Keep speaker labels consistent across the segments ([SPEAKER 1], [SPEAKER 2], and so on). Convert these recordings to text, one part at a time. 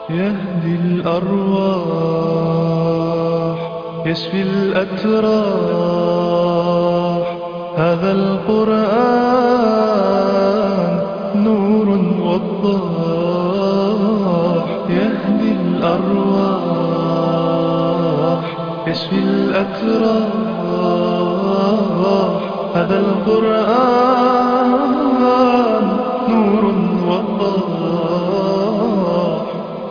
[SPEAKER 1] يهدي الأرواح يشفي الأتراح هذا القرآن نور وضاح يهدي الأرواح يشفي الأتراح هذا القرآن نور وضاح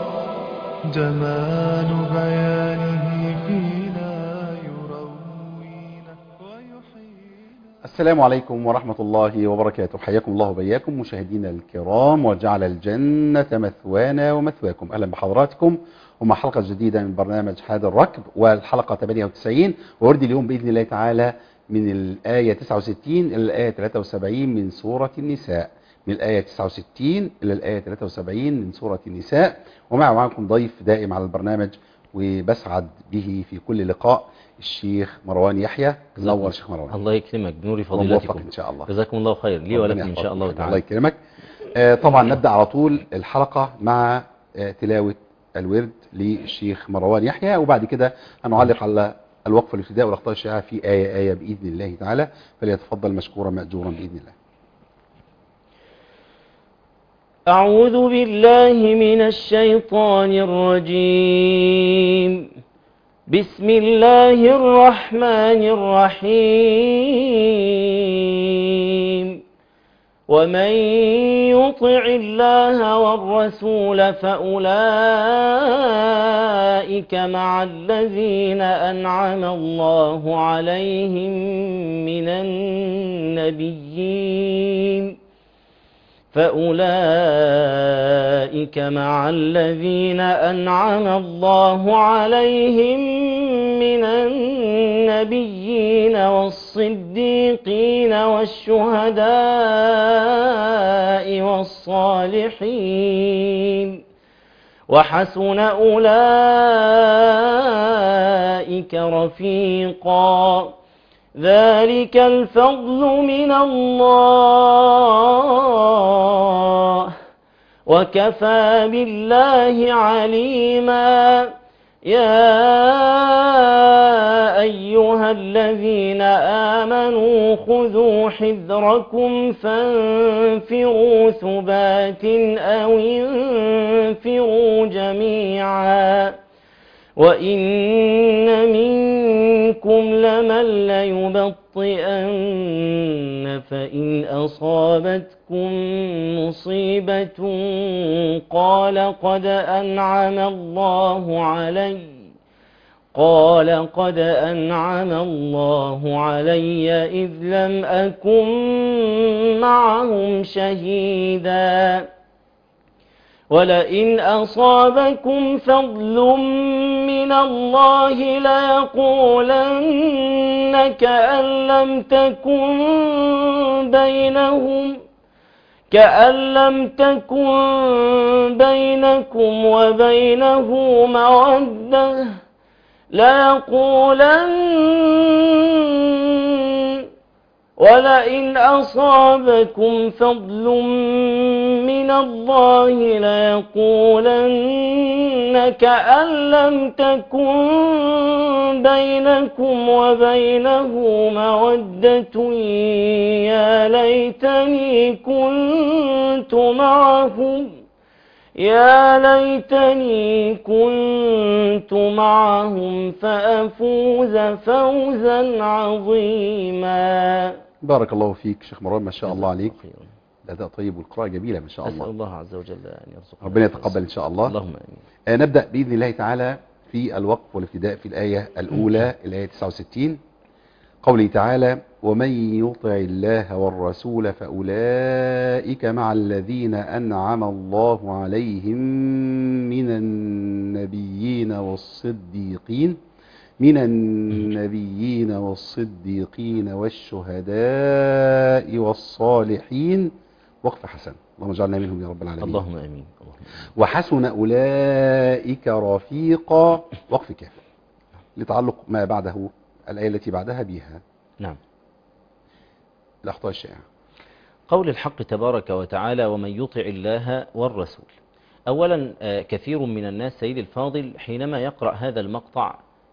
[SPEAKER 1] جمال بيانه فينا يروينا ويحيينا
[SPEAKER 2] السلام عليكم ورحمة الله وبركاته حياكم الله وبياكم مشاهدينا الكرام وجعل الجنة مثوانا ومثواكم أهلا بحضراتكم ومع حلقة جديدة من برنامج هذا الركب والحلقة 98 وورد اليوم بإذن الله تعالى من الآية 69 إلى الآية 73 من سورة النساء من الآية 69 إلى الآية 73 من سورة النساء ومع معكم ضيف دائم على البرنامج وبسعد به في كل لقاء الشيخ مروان يحيى نور شيخ مروان
[SPEAKER 3] الله يكرمك بنور
[SPEAKER 2] وموفق
[SPEAKER 3] فضيلتكم
[SPEAKER 2] إن شاء الله
[SPEAKER 3] جزاكم الله خير لي
[SPEAKER 2] ربنا
[SPEAKER 3] ولكم إن
[SPEAKER 2] يحفظك.
[SPEAKER 3] شاء الله
[SPEAKER 2] الله
[SPEAKER 3] تعالى
[SPEAKER 2] يكرمك آه، طبعا نبدأ على طول الحلقة مع آه، تلاوة الورد للشيخ مروان يحيى وبعد كده هنعلق على الوقف الابتداء والاخطاء الشائعة في آية آية بإذن الله تعالى فليتفضل مشكورا مأجورا بإذن الله
[SPEAKER 3] أعوذ بالله من الشيطان الرجيم بسم الله الرحمن الرحيم ومن يطع الله والرسول فأولئك مع الذين أنعم الله عليهم من النبيين فأولئك مع الذين أنعم الله عليهم من النبيين والصديقين والشهداء والصالحين وحسن أولئك رفيقا ذلك الفضل من الله وكفى بالله عليما يا أيها الذين آمنوا خذوا حذركم فانفروا ثبات أو انفروا جميعا وإن منكم لمن ليبطئن فإن أصابتكم مصيبة قال قد أنعم الله علي قال قد أنعم الله علي إذ لم أكن معهم شهيداً ولئن أصابكم فضل من الله ليقولن كأن لم تكن بينهم كأن لم تكن بينكم وبينه مودة ليقولن ولئن أصابكم فضل من الله ليقولن كأن لم تكن بينكم وبينه مودة يا ليتني كنت معهم يا ليتني كنت معهم فأفوز فوزا عظيما
[SPEAKER 2] بارك الله فيك شيخ مروان ما شاء الله عليك الأداء طيب والقراءة جميلة ما شاء
[SPEAKER 3] أسأل
[SPEAKER 2] الله
[SPEAKER 3] الله عز وجل أن يرزقنا
[SPEAKER 2] ربنا يتقبل إن شاء الله
[SPEAKER 3] اللهم آمين
[SPEAKER 2] آه، نبدأ بإذن الله تعالى في الوقف والابتداء في الآية الأولى الآية 69 قوله تعالى ومن يطع الله والرسول فأولئك مع الذين أنعم الله عليهم من النبيين والصديقين من النبيين والصديقين والشهداء والصالحين وقف حسن اللهم اجعلنا منهم يا رب العالمين
[SPEAKER 3] اللهم امين اللهم آمين.
[SPEAKER 2] وحسن أولئك رفيقا وقف كاف لتعلق ما بعده الآية التي بعدها بها
[SPEAKER 3] نعم
[SPEAKER 2] الأخطاء الشائعة
[SPEAKER 3] قول الحق تبارك وتعالى ومن يطع الله والرسول أولا آه، كثير من الناس سيد الفاضل حينما يقرأ هذا المقطع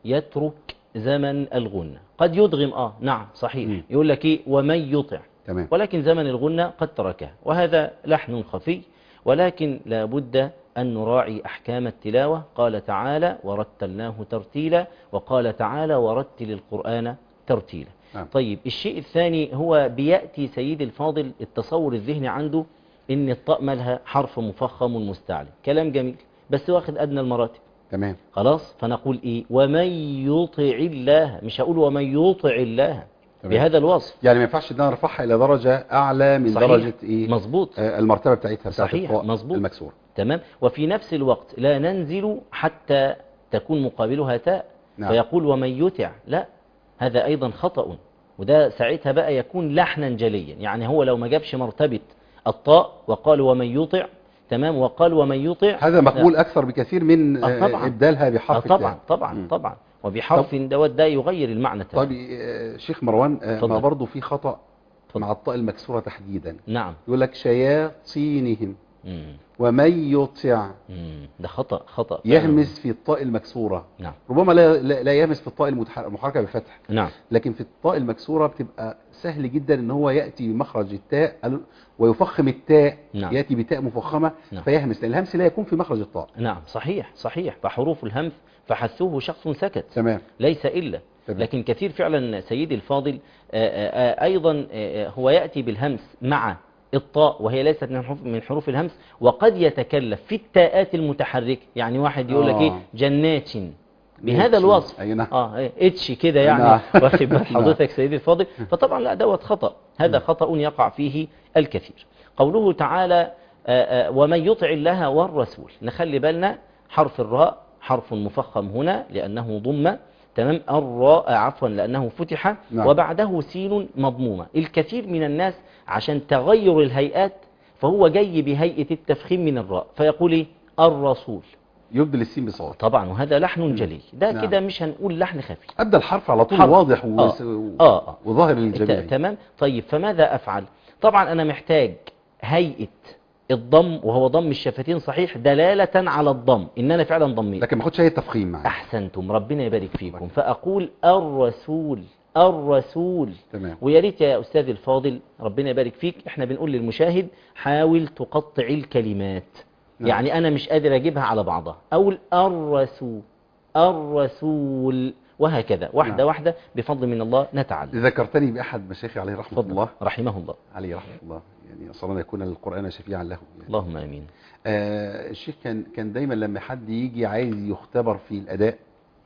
[SPEAKER 3] يترك زمن الغنة قد يدغم آه نعم صحيح
[SPEAKER 2] مم.
[SPEAKER 3] يقول لك إيه ومن يطع
[SPEAKER 2] تمام
[SPEAKER 3] ولكن زمن الغنة قد تركه وهذا لحن خفي ولكن لا بد أن نراعي أحكام التلاوة قال تعالى ورتلناه ترتيلا وقال تعالى ورتل القرآن ترتيلا
[SPEAKER 2] نعم.
[SPEAKER 3] طيب الشيء الثاني هو بيأتي سيد الفاضل التصور الذهني عنده ان الطاء مالها حرف مفخم مستعلي كلام جميل بس واخد أدنى المراتب
[SPEAKER 2] تمام
[SPEAKER 3] خلاص فنقول إيه ومن يطع الله مش هقول ومن يطع الله
[SPEAKER 2] تمام.
[SPEAKER 3] بهذا الوصف
[SPEAKER 2] يعني ما ينفعش ان انا ارفعها الى درجه اعلى من
[SPEAKER 3] صحيح.
[SPEAKER 2] درجه ايه
[SPEAKER 3] مظبوط
[SPEAKER 2] آه، المرتبه بتاعتها بتاعت
[SPEAKER 3] صحيح،
[SPEAKER 2] الطاء
[SPEAKER 3] مظبوط.
[SPEAKER 2] المكسور
[SPEAKER 3] تمام وفي نفس الوقت لا ننزل حتى تكون مقابلها تاء
[SPEAKER 2] نعم.
[SPEAKER 3] فيقول ومن يطع لا هذا أيضا خطأ وده ساعتها بقى يكون لحنا جليا يعني هو لو ما جابش مرتبة الطاء وقال ومن يطع تمام وقال ومن يطع
[SPEAKER 2] هذا مقبول اكثر بكثير من
[SPEAKER 3] آه،
[SPEAKER 2] آه،
[SPEAKER 3] طبعا.
[SPEAKER 2] ابدالها
[SPEAKER 3] آه
[SPEAKER 2] بحرف
[SPEAKER 3] طبعا
[SPEAKER 2] التاء.
[SPEAKER 3] طبعا
[SPEAKER 2] مم.
[SPEAKER 3] طبعا وبحرف دوت ده يغير المعنى
[SPEAKER 2] طيب
[SPEAKER 3] تماما
[SPEAKER 2] آه، شيخ مروان آه،
[SPEAKER 3] اتفضل.
[SPEAKER 2] ما برضه في خطا
[SPEAKER 3] اتفضل.
[SPEAKER 2] مع الطاء المكسوره تحديدا
[SPEAKER 3] نعم
[SPEAKER 2] يقول لك شياطينهم
[SPEAKER 3] مم.
[SPEAKER 2] ومن يطع
[SPEAKER 3] مم. ده خطأ خطأ
[SPEAKER 2] يهمس في الطاء المكسوره
[SPEAKER 3] نعم
[SPEAKER 2] ربما لا لا لا يهمس في الطاء المتح- المحركه بفتح
[SPEAKER 3] نعم
[SPEAKER 2] لكن في الطاء المكسوره بتبقى سهل جدا ان هو ياتي بمخرج التاء ال- ويفخم التاء
[SPEAKER 3] نعم.
[SPEAKER 2] ياتي بتاء مفخمه
[SPEAKER 3] نعم.
[SPEAKER 2] فيهمس لان الهمس لا يكون في مخرج الطاء
[SPEAKER 3] نعم صحيح صحيح فحروف الهمس فحثوه شخص سكت
[SPEAKER 2] تمام
[SPEAKER 3] ليس إلا
[SPEAKER 2] تمام.
[SPEAKER 3] لكن كثير فعلا سيدي الفاضل آه، آه، آه، أيضا آه، هو يأتي بالهمس مع الطاء وهي ليست من حروف من حروف الهمس وقد يتكلف في التاءات المتحركة يعني واحد يقول لك
[SPEAKER 2] آه.
[SPEAKER 3] ايه جنات بهذا
[SPEAKER 2] إتش.
[SPEAKER 3] الوصف
[SPEAKER 2] أي نعم.
[SPEAKER 3] اه إيه، اتش كده يعني
[SPEAKER 2] نعم.
[SPEAKER 3] واخد بال
[SPEAKER 2] نعم.
[SPEAKER 3] حضرتك سيدي الفاضل فطبعا لا دوت خطأ هذا خطأ يقع فيه الكثير قوله تعالى آه، آه، ومن يطع الله والرسول نخلي بالنا حرف الراء حرف مفخم هنا لأنه ضم تمام الراء عفوا لأنه فتح
[SPEAKER 2] نعم.
[SPEAKER 3] وبعده سين مضمومة الكثير من الناس عشان تغير الهيئات فهو جاي بهيئة التفخيم من الراء فيقول إيه الرسول
[SPEAKER 2] يبدل السين بصوت
[SPEAKER 3] طبعا وهذا لحن جلي ده
[SPEAKER 2] نعم.
[SPEAKER 3] كده مش هنقول لحن خفي
[SPEAKER 2] ابدا الحرف على طول
[SPEAKER 3] حرف.
[SPEAKER 2] واضح و...
[SPEAKER 3] آه.
[SPEAKER 2] و...
[SPEAKER 3] آه.
[SPEAKER 2] وظاهر
[SPEAKER 3] ت-
[SPEAKER 2] للجميع
[SPEAKER 3] تمام طيب فماذا أفعل طبعا أنا محتاج هيئة الضم وهو ضم الشفتين صحيح دلالة على الضم إن أنا فعلا ضميت
[SPEAKER 2] لكن ما اخدش اي تفخيم معايا
[SPEAKER 3] أحسنتم ربنا يبارك فيكم فأقول الرسول الرسول
[SPEAKER 2] تمام
[SPEAKER 3] ويا ريت يا أستاذ الفاضل ربنا يبارك فيك احنا بنقول للمشاهد حاول تقطع الكلمات
[SPEAKER 2] نعم.
[SPEAKER 3] يعني أنا مش قادر أجيبها على بعضها أقول الرسول الرسول وهكذا واحدة
[SPEAKER 2] نعم.
[SPEAKER 3] واحدة بفضل من الله نتعلم
[SPEAKER 2] ذكرتني باحد مشايخي عليه رحمه
[SPEAKER 3] تفضل
[SPEAKER 2] الله
[SPEAKER 3] رحمه الله
[SPEAKER 2] عليه رحمه الله يعني اسال الله ان يكون القران شفيعا له يعني.
[SPEAKER 3] اللهم امين
[SPEAKER 2] آه الشيخ كان كان دايما لما حد يجي عايز يختبر في الاداء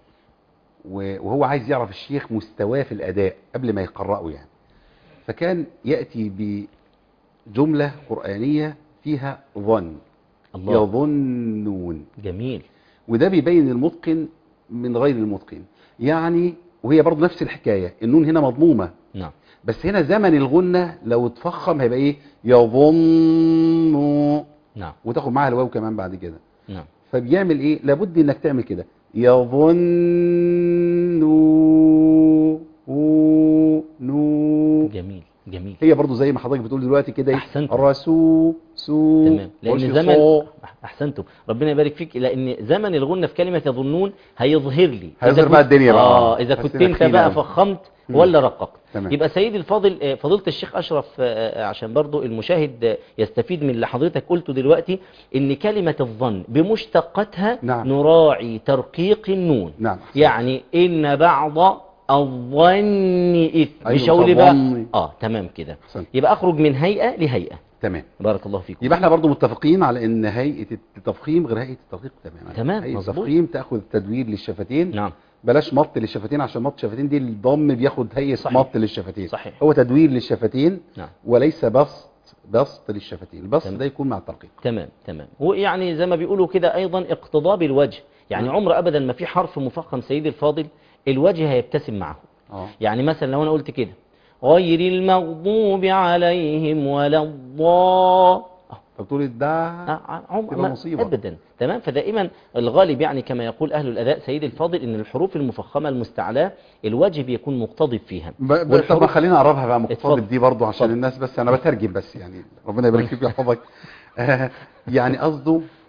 [SPEAKER 2] و- وهو عايز يعرف الشيخ مستواه في الاداء قبل ما يقرأه يعني فكان ياتي بجمله قرانيه فيها ظن
[SPEAKER 3] الله
[SPEAKER 2] يظنون
[SPEAKER 3] جميل
[SPEAKER 2] وده بيبين المتقن من غير المتقن يعني وهي برضه نفس الحكايه النون هنا مضمومه
[SPEAKER 3] نعم
[SPEAKER 2] بس هنا زمن الغنه لو اتفخم هيبقى ايه يظن
[SPEAKER 3] نعم
[SPEAKER 2] وتاخد معاها الواو كمان بعد كده
[SPEAKER 3] نعم
[SPEAKER 2] فبيعمل ايه لابد انك تعمل كده يظن نو
[SPEAKER 3] جميل جميل
[SPEAKER 2] هي برضو زي ما حضرتك بتقول دلوقتي كده ايه
[SPEAKER 3] أحسنتم.
[SPEAKER 2] رسو سو
[SPEAKER 3] تمام لان
[SPEAKER 2] وش
[SPEAKER 3] زمن
[SPEAKER 2] صو.
[SPEAKER 3] احسنتم ربنا يبارك فيك لان زمن الغنة في كلمة يظنون هيظهر لي
[SPEAKER 2] هيظهر
[SPEAKER 3] إذا
[SPEAKER 2] بقى
[SPEAKER 3] كنت-
[SPEAKER 2] الدنيا بقى.
[SPEAKER 3] اه اذا
[SPEAKER 2] بس
[SPEAKER 3] كنت
[SPEAKER 2] ده
[SPEAKER 3] انت
[SPEAKER 2] تخيل
[SPEAKER 3] بقى
[SPEAKER 2] أوي.
[SPEAKER 3] فخمت
[SPEAKER 2] مم.
[SPEAKER 3] ولا رققت
[SPEAKER 2] تمام.
[SPEAKER 3] يبقى سيدي الفاضل آه، فضيلة الشيخ اشرف آه، آه، عشان برضو المشاهد آه، يستفيد من اللي حضرتك قلته دلوقتي ان كلمة الظن بمشتقاتها
[SPEAKER 2] نعم.
[SPEAKER 3] نراعي ترقيق النون
[SPEAKER 2] نعم
[SPEAKER 3] يعني ان بعض الظن اثم
[SPEAKER 2] أيوة،
[SPEAKER 3] مش هقول بقى
[SPEAKER 2] الظن.
[SPEAKER 3] اه تمام كده
[SPEAKER 2] أحسنت.
[SPEAKER 3] يبقى اخرج من هيئة لهيئة
[SPEAKER 2] تمام
[SPEAKER 3] بارك الله فيكم
[SPEAKER 2] يبقى احنا برضو متفقين على ان هيئه التفخيم غير هيئه التدقيق تماما
[SPEAKER 3] تمام،
[SPEAKER 2] هيئه
[SPEAKER 3] مظبوط.
[SPEAKER 2] التفخيم تاخذ تدوير للشفتين
[SPEAKER 3] نعم
[SPEAKER 2] بلاش مط للشفتين عشان مط الشفتين دي الضم بياخد هيئه
[SPEAKER 3] صحيح.
[SPEAKER 2] مط للشفتين
[SPEAKER 3] صحيح.
[SPEAKER 2] هو تدوير للشفتين
[SPEAKER 3] نعم
[SPEAKER 2] وليس بسط بسط للشفتين البسط
[SPEAKER 3] تمام.
[SPEAKER 2] ده يكون مع الترقيق
[SPEAKER 3] تمام تمام ويعني زي ما بيقولوا كده ايضا اقتضاب الوجه يعني
[SPEAKER 2] نعم.
[SPEAKER 3] عمر ابدا ما في حرف مفخم سيدي الفاضل الوجه هيبتسم معه
[SPEAKER 2] اه
[SPEAKER 3] يعني مثلا لو انا قلت كده غير المغضوب عليهم ولا الضال
[SPEAKER 2] فبتقول الدا
[SPEAKER 3] عمر
[SPEAKER 2] تبقى
[SPEAKER 3] ما
[SPEAKER 2] مصيبة.
[SPEAKER 3] ابدا تمام فدائما الغالب يعني كما يقول اهل الاداء سيدي الفاضل ان الحروف المفخمه المستعلاه الوجه بيكون مقتضب فيها
[SPEAKER 2] ب- ب- طب
[SPEAKER 3] والحروف-
[SPEAKER 2] ما خلينا نقربها بقى
[SPEAKER 3] اتفضل.
[SPEAKER 2] مقتضب دي برضو عشان
[SPEAKER 3] اتفضل.
[SPEAKER 2] الناس بس انا بترجم بس يعني ربنا يبارك فيك ويحفظك آه، يعني قصده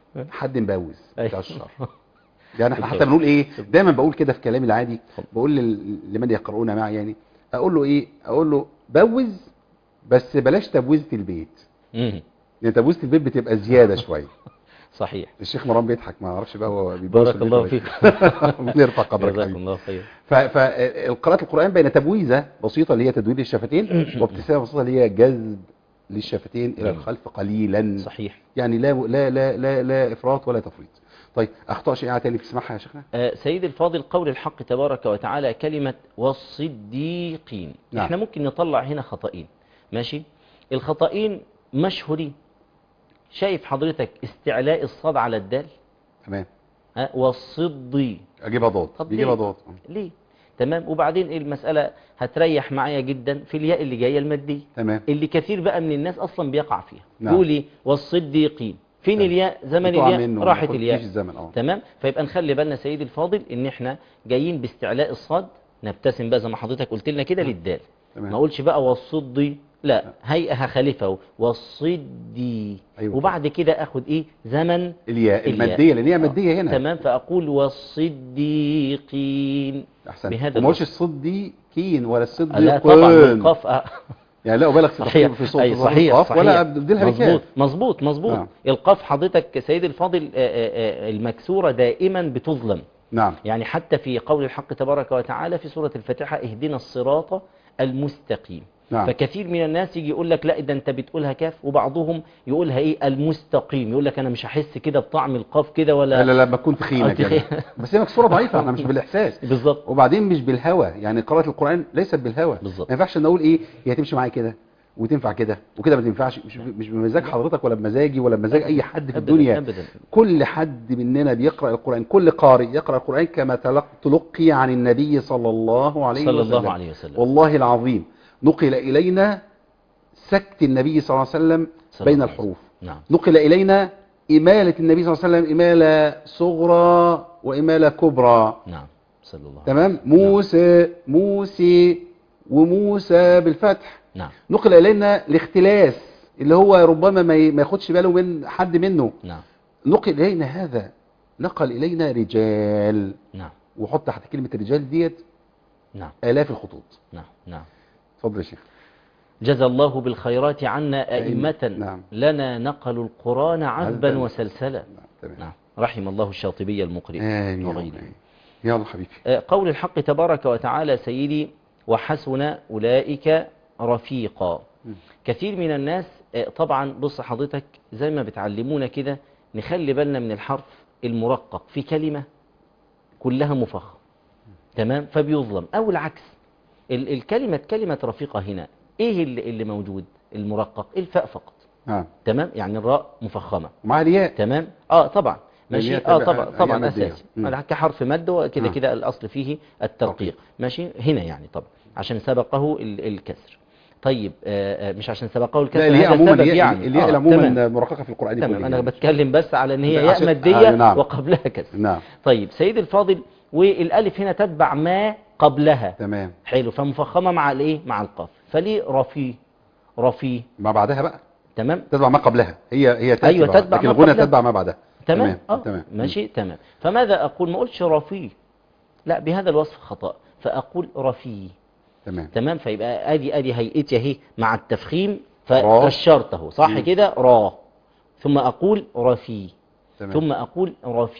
[SPEAKER 2] حد مبوز
[SPEAKER 3] أيوة.
[SPEAKER 2] مكشر يعني احنا حتى
[SPEAKER 3] بالظبط.
[SPEAKER 2] بنقول ايه دايما بقول كده في كلامي العادي بقول لل- لمن يقرؤون معي يعني اقول له ايه اقول له بوز بس بلاش تبويزه البيت
[SPEAKER 3] مم.
[SPEAKER 2] يعني تبويزه البيت بتبقى زياده شويه
[SPEAKER 3] صحيح
[SPEAKER 2] الشيخ مرام بيضحك ما اعرفش بقى هو بيبوز
[SPEAKER 3] بارك
[SPEAKER 2] في البيت
[SPEAKER 3] الله
[SPEAKER 2] ولا إيه.
[SPEAKER 3] فيك
[SPEAKER 2] بنرفع قدرك
[SPEAKER 3] جزاكم
[SPEAKER 2] حبيبي.
[SPEAKER 3] الله خير
[SPEAKER 2] فقراءة القرآن بين تبويزة بسيطة اللي هي تدوير الشفتين وابتسامة بسيطة اللي هي جذب للشفتين إلى الخلف قليلا
[SPEAKER 3] صحيح
[SPEAKER 2] يعني لا لا لا لا, لا إفراط ولا تفريط طيب أخطاء شائعة تاني تسمعها يا شيخنا
[SPEAKER 3] آه، سيد الفاضل قول الحق تبارك وتعالى كلمة والصديقين
[SPEAKER 2] نعم.
[SPEAKER 3] احنا ممكن نطلع هنا خطأين ماشي الخطأين مشهورين شايف حضرتك استعلاء الصاد على الدال
[SPEAKER 2] تمام
[SPEAKER 3] ها والصدي
[SPEAKER 2] أجيبها ضاد
[SPEAKER 3] طب
[SPEAKER 2] بيجيبها
[SPEAKER 3] ليه؟
[SPEAKER 2] ضاد
[SPEAKER 3] ليه تمام وبعدين المسألة هتريح معايا جدا في الياء اللي جاية المادية
[SPEAKER 2] تمام
[SPEAKER 3] اللي كثير بقى من الناس اصلا بيقع فيها
[SPEAKER 2] نعم.
[SPEAKER 3] يقول لي والصديقين فين
[SPEAKER 2] تمام.
[SPEAKER 3] الياء زمن
[SPEAKER 2] بتقع
[SPEAKER 3] الياء
[SPEAKER 2] منه، ما
[SPEAKER 3] راحت
[SPEAKER 2] ياخدش
[SPEAKER 3] الياء
[SPEAKER 2] الزمن اه
[SPEAKER 3] تمام فيبقى نخلي بالنا سيدي الفاضل ان احنا جايين باستعلاء الصاد نبتسم بقى زي ما حضرتك قلت لنا كده للدال
[SPEAKER 2] تمام.
[SPEAKER 3] ما اقولش بقى والصدي لا هيئه هخالفه والصدي
[SPEAKER 2] أيوة.
[SPEAKER 3] وبعد كده اخد ايه زمن
[SPEAKER 2] الياء
[SPEAKER 3] الياء.
[SPEAKER 2] المادية لأن هي مادية هنا
[SPEAKER 3] تمام فاقول والصديقين
[SPEAKER 2] أحسن
[SPEAKER 3] بهذا
[SPEAKER 2] وما قلتش
[SPEAKER 3] الوصف.
[SPEAKER 2] الصديقين ولا الصديقين
[SPEAKER 3] لا طبعا بالقاف آه.
[SPEAKER 2] يعني لا أبالغ في
[SPEAKER 3] صحيح
[SPEAKER 2] التخفيف في صوت
[SPEAKER 3] أي
[SPEAKER 2] ظهر
[SPEAKER 3] صحيح
[SPEAKER 2] القاف
[SPEAKER 3] صحيح
[SPEAKER 2] ولا أبدلها
[SPEAKER 3] مظبوط
[SPEAKER 2] بكاف
[SPEAKER 3] مظبوط مظبوط
[SPEAKER 2] نعم.
[SPEAKER 3] القاف حضرتك سيد الفاضل آه، آه، آه، المكسورة دائما بتظلم
[SPEAKER 2] نعم
[SPEAKER 3] يعني حتى في قول الحق تبارك وتعالى في سورة الفاتحة اهدنا الصراط المستقيم
[SPEAKER 2] نعم.
[SPEAKER 3] فكثير من الناس يجي يقول لك لا ده انت بتقولها كاف وبعضهم يقولها ايه المستقيم يقول لك انا مش هحس كده بطعم القاف كده
[SPEAKER 2] لا
[SPEAKER 3] ولا
[SPEAKER 2] لا لما تكون تخينة
[SPEAKER 3] آه،
[SPEAKER 2] كده
[SPEAKER 3] تخينة.
[SPEAKER 2] بس هي مكسورة ضعيفة احنا مش بالإحساس
[SPEAKER 3] بالظبط
[SPEAKER 2] وبعدين مش بالهوى يعني قراءة القرآن ليست بالهوى
[SPEAKER 3] بالظبط.
[SPEAKER 2] ما ينفعش نقول ايه هي تمشي معايا كده وتنفع كده وكده ما تنفعش مش مش بمزاج حضرتك ولا بمزاجي ولا بمزاج اي حد في
[SPEAKER 3] أبداً،
[SPEAKER 2] الدنيا
[SPEAKER 3] أبداً.
[SPEAKER 2] كل حد مننا بيقرأ القرآن كل قارئ يقرأ القرآن كما تلق- تلقي عن النبي صلى الله عليه
[SPEAKER 3] صلى
[SPEAKER 2] وسلم
[SPEAKER 3] الله عليه وسلم
[SPEAKER 2] والله العظيم نقل إلينا سكت النبي صلى الله عليه وسلم
[SPEAKER 3] صلى
[SPEAKER 2] بين
[SPEAKER 3] الله عليه
[SPEAKER 2] الحروف
[SPEAKER 3] نعم
[SPEAKER 2] نقل إلينا إمالة النبي صلى الله عليه وسلم إمالة صغرى وإمالة كبرى
[SPEAKER 3] نعم صلى الله عليه
[SPEAKER 2] تمام موسى موسي وموسى بالفتح
[SPEAKER 3] نعم
[SPEAKER 2] نقل إلينا الاختلاس اللي هو ربما ما ي- ما ياخدش باله من حد منه
[SPEAKER 3] نعم
[SPEAKER 2] نقل إلينا هذا نقل إلينا رجال
[SPEAKER 3] نعم
[SPEAKER 2] وحط تحت كلمة الرجال ديت
[SPEAKER 3] نعم
[SPEAKER 2] آلاف الخطوط
[SPEAKER 3] نعم نعم
[SPEAKER 2] اتفضل يا شيخ
[SPEAKER 3] جزى الله بالخيرات عنا أئمة
[SPEAKER 2] نعم.
[SPEAKER 3] لنا نقلوا القرآن عذبا
[SPEAKER 2] عذباً.
[SPEAKER 3] وسلسلا
[SPEAKER 2] نعم تمام
[SPEAKER 3] نعم رحم الله الشاطبي المقرئ
[SPEAKER 2] آمين يا رب.
[SPEAKER 3] وغيره
[SPEAKER 2] يلا حبيبي
[SPEAKER 3] آه، قول الحق تبارك وتعالى سيدي وحسن أولئك رفيقا
[SPEAKER 2] مم.
[SPEAKER 3] كثير من الناس آه، طبعا بص حضرتك زي ما بتعلمونا كده نخلي بالنا من الحرف المرقق في كلمة كلها مفخم تمام فبيظلم أو العكس ال- الكلمة كلمة رفيقة هنا إيه اللي, اللي موجود المرقق الفاء فقط
[SPEAKER 2] نعم
[SPEAKER 3] تمام يعني الراء مفخمة
[SPEAKER 2] ومع الياء
[SPEAKER 3] تمام اه طبعا
[SPEAKER 2] لأن
[SPEAKER 3] ماشي
[SPEAKER 2] هي
[SPEAKER 3] اه
[SPEAKER 2] تبع-
[SPEAKER 3] طبعا
[SPEAKER 2] هي
[SPEAKER 3] طبعا
[SPEAKER 2] مادية.
[SPEAKER 3] اساسي
[SPEAKER 2] مم.
[SPEAKER 3] على كحرف مد وكده
[SPEAKER 2] نعم.
[SPEAKER 3] كده الاصل فيه الترقيق ماشي هنا يعني طبعا عشان سبقه ال- الكسر طيب آه آه، مش عشان سبقه الكسر
[SPEAKER 2] لا الياء
[SPEAKER 3] هذا
[SPEAKER 2] عموما
[SPEAKER 3] سبب
[SPEAKER 2] الياء
[SPEAKER 3] يعني
[SPEAKER 2] الياء
[SPEAKER 3] آه
[SPEAKER 2] عموما
[SPEAKER 3] تمام,
[SPEAKER 2] مرققه في القران
[SPEAKER 3] تمام
[SPEAKER 2] كله
[SPEAKER 3] انا
[SPEAKER 2] يعني.
[SPEAKER 3] بتكلم بس على ان هي
[SPEAKER 2] لا،
[SPEAKER 3] ياء
[SPEAKER 2] عشان-
[SPEAKER 3] ماديه
[SPEAKER 2] آه، نعم.
[SPEAKER 3] وقبلها كسر
[SPEAKER 2] نعم
[SPEAKER 3] طيب سيد الفاضل والالف هنا تتبع ما قبلها
[SPEAKER 2] تمام
[SPEAKER 3] حلو فمفخمه مع الايه مع القاف فليه رفي رفي
[SPEAKER 2] ما بعدها بقى
[SPEAKER 3] تمام
[SPEAKER 2] تتبع ما قبلها هي هي تتبع
[SPEAKER 3] أيوة، تتبع
[SPEAKER 2] لكن
[SPEAKER 3] ما
[SPEAKER 2] الغنى
[SPEAKER 3] قبلها.
[SPEAKER 2] تتبع ما بعدها
[SPEAKER 3] تمام اه
[SPEAKER 2] تمام
[SPEAKER 3] ماشي تمام فماذا اقول ما اقولش رفي لا بهذا الوصف خطا فاقول رفي
[SPEAKER 2] تمام
[SPEAKER 3] تمام فيبقى ادي ادي هيئتي اهي مع التفخيم
[SPEAKER 2] را.
[SPEAKER 3] فكشرته صح
[SPEAKER 2] مم.
[SPEAKER 3] كده را ثم اقول رفي
[SPEAKER 2] تمام
[SPEAKER 3] ثم اقول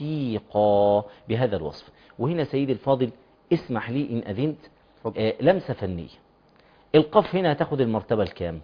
[SPEAKER 3] رفيقا بهذا الوصف وهنا سيدي الفاضل اسمح لي ان اذنت
[SPEAKER 2] اتفضل.
[SPEAKER 3] آه لمسه فنيه القاف هنا هتاخد المرتبه الكام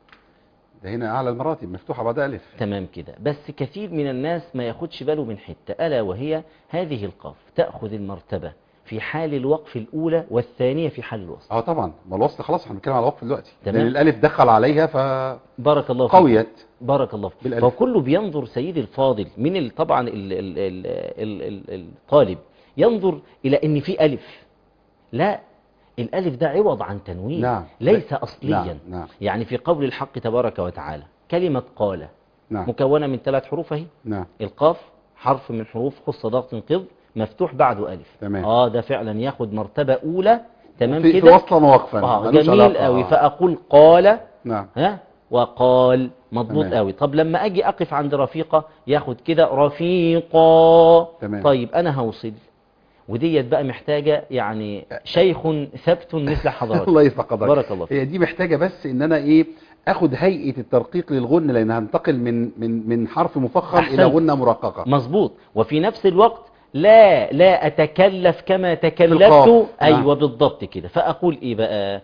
[SPEAKER 2] ده هنا اعلى المراتب مفتوحه بعد الف
[SPEAKER 3] تمام كده بس كثير من الناس ما ياخدش باله من حتة ألا وهي هذه القاف تأخذ المرتبة في حال الوقف الأولى والثانية في حال الوصل
[SPEAKER 2] اه طبعا ما الوصل خلاص احنا بنتكلم على الوقف دلوقتي
[SPEAKER 3] تمام.
[SPEAKER 2] لان الالف دخل عليها فقويت
[SPEAKER 3] بارك الله فيك بارك الله فيك
[SPEAKER 2] بالألف.
[SPEAKER 3] فكله بينظر سيدي الفاضل من ال- طبعا ال ال ال ال ال الطالب ينظر إلى أن في ألف لا الألف ده عوض عن تنوين
[SPEAKER 2] نعم.
[SPEAKER 3] ليس أصليا
[SPEAKER 2] نعم نعم
[SPEAKER 3] يعني في قول الحق تبارك وتعالى كلمة قال
[SPEAKER 2] نعم
[SPEAKER 3] مكونة من ثلاث حروف اهي
[SPEAKER 2] نعم
[SPEAKER 3] القاف حرف من حروف خص ضغط انقض مفتوح بعده ألف
[SPEAKER 2] تمام.
[SPEAKER 3] اه ده فعلا ياخد مرتبة أولى تمام
[SPEAKER 2] في, في
[SPEAKER 3] كده
[SPEAKER 2] وصلا ووقفا
[SPEAKER 3] اه
[SPEAKER 2] ملوش
[SPEAKER 3] جميل
[SPEAKER 2] علاقة.
[SPEAKER 3] قوي
[SPEAKER 2] آه.
[SPEAKER 3] فأقول قال
[SPEAKER 2] نعم
[SPEAKER 3] ها وقال مضبوط
[SPEAKER 2] تمام.
[SPEAKER 3] قوي طب لما اجي اقف عند رفيقة ياخد كده رفيقا
[SPEAKER 2] تمام.
[SPEAKER 3] طيب انا هوصل وديت بقى محتاجة يعني شيخ ثبت مثل حضرتك
[SPEAKER 2] الله يرفع قدرك
[SPEAKER 3] بارك الله فيك
[SPEAKER 2] هي دي محتاجة بس ان انا ايه اخد هيئة الترقيق للغن لان هنتقل من من من حرف مفخم
[SPEAKER 3] أحسنت.
[SPEAKER 2] الى غنة مرققة
[SPEAKER 3] مظبوط وفي نفس الوقت لا لا أتكلف كما تكلفت
[SPEAKER 2] القاف.
[SPEAKER 3] أيوة
[SPEAKER 2] نعم.
[SPEAKER 3] بالضبط كده فأقول إيه بقى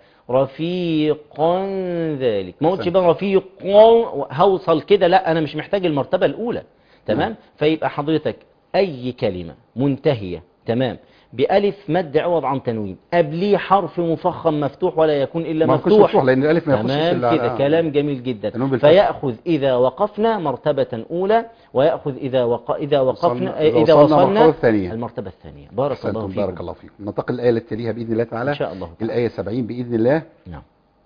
[SPEAKER 3] رفيقا ذلك ما قلتش
[SPEAKER 2] أحسنت.
[SPEAKER 3] بقى رفيقا هوصل كده لا أنا مش محتاج المرتبة الأولى تمام
[SPEAKER 2] نعم.
[SPEAKER 3] فيبقى حضرتك أي كلمة منتهية تمام بألف مد عوض عن تنوين قبليه حرف مفخم مفتوح ولا يكون إلا
[SPEAKER 2] ما يكونش
[SPEAKER 3] مفتوح
[SPEAKER 2] مفتوح لان الالف ما يخشش
[SPEAKER 3] تمام
[SPEAKER 2] إلا على-
[SPEAKER 3] كده كلام جميل جدا
[SPEAKER 2] النون بالفتح.
[SPEAKER 3] فيأخذ إذا وقفنا مرتبة أولى ويأخذ إذا وق... إذا وقفنا
[SPEAKER 2] وصلنا-
[SPEAKER 3] إذا
[SPEAKER 2] إذا وصلنا
[SPEAKER 3] وصلنا
[SPEAKER 2] المرتبة الثانية.
[SPEAKER 3] المرتبة الثانية بارك الله
[SPEAKER 2] أحسنتم
[SPEAKER 3] فيكم
[SPEAKER 2] بارك الله فيكم ننتقل الآية التي تليها بإذن الله تعالى
[SPEAKER 3] إن شاء الله تعالى.
[SPEAKER 2] الآية 70 بإذن الله
[SPEAKER 3] نعم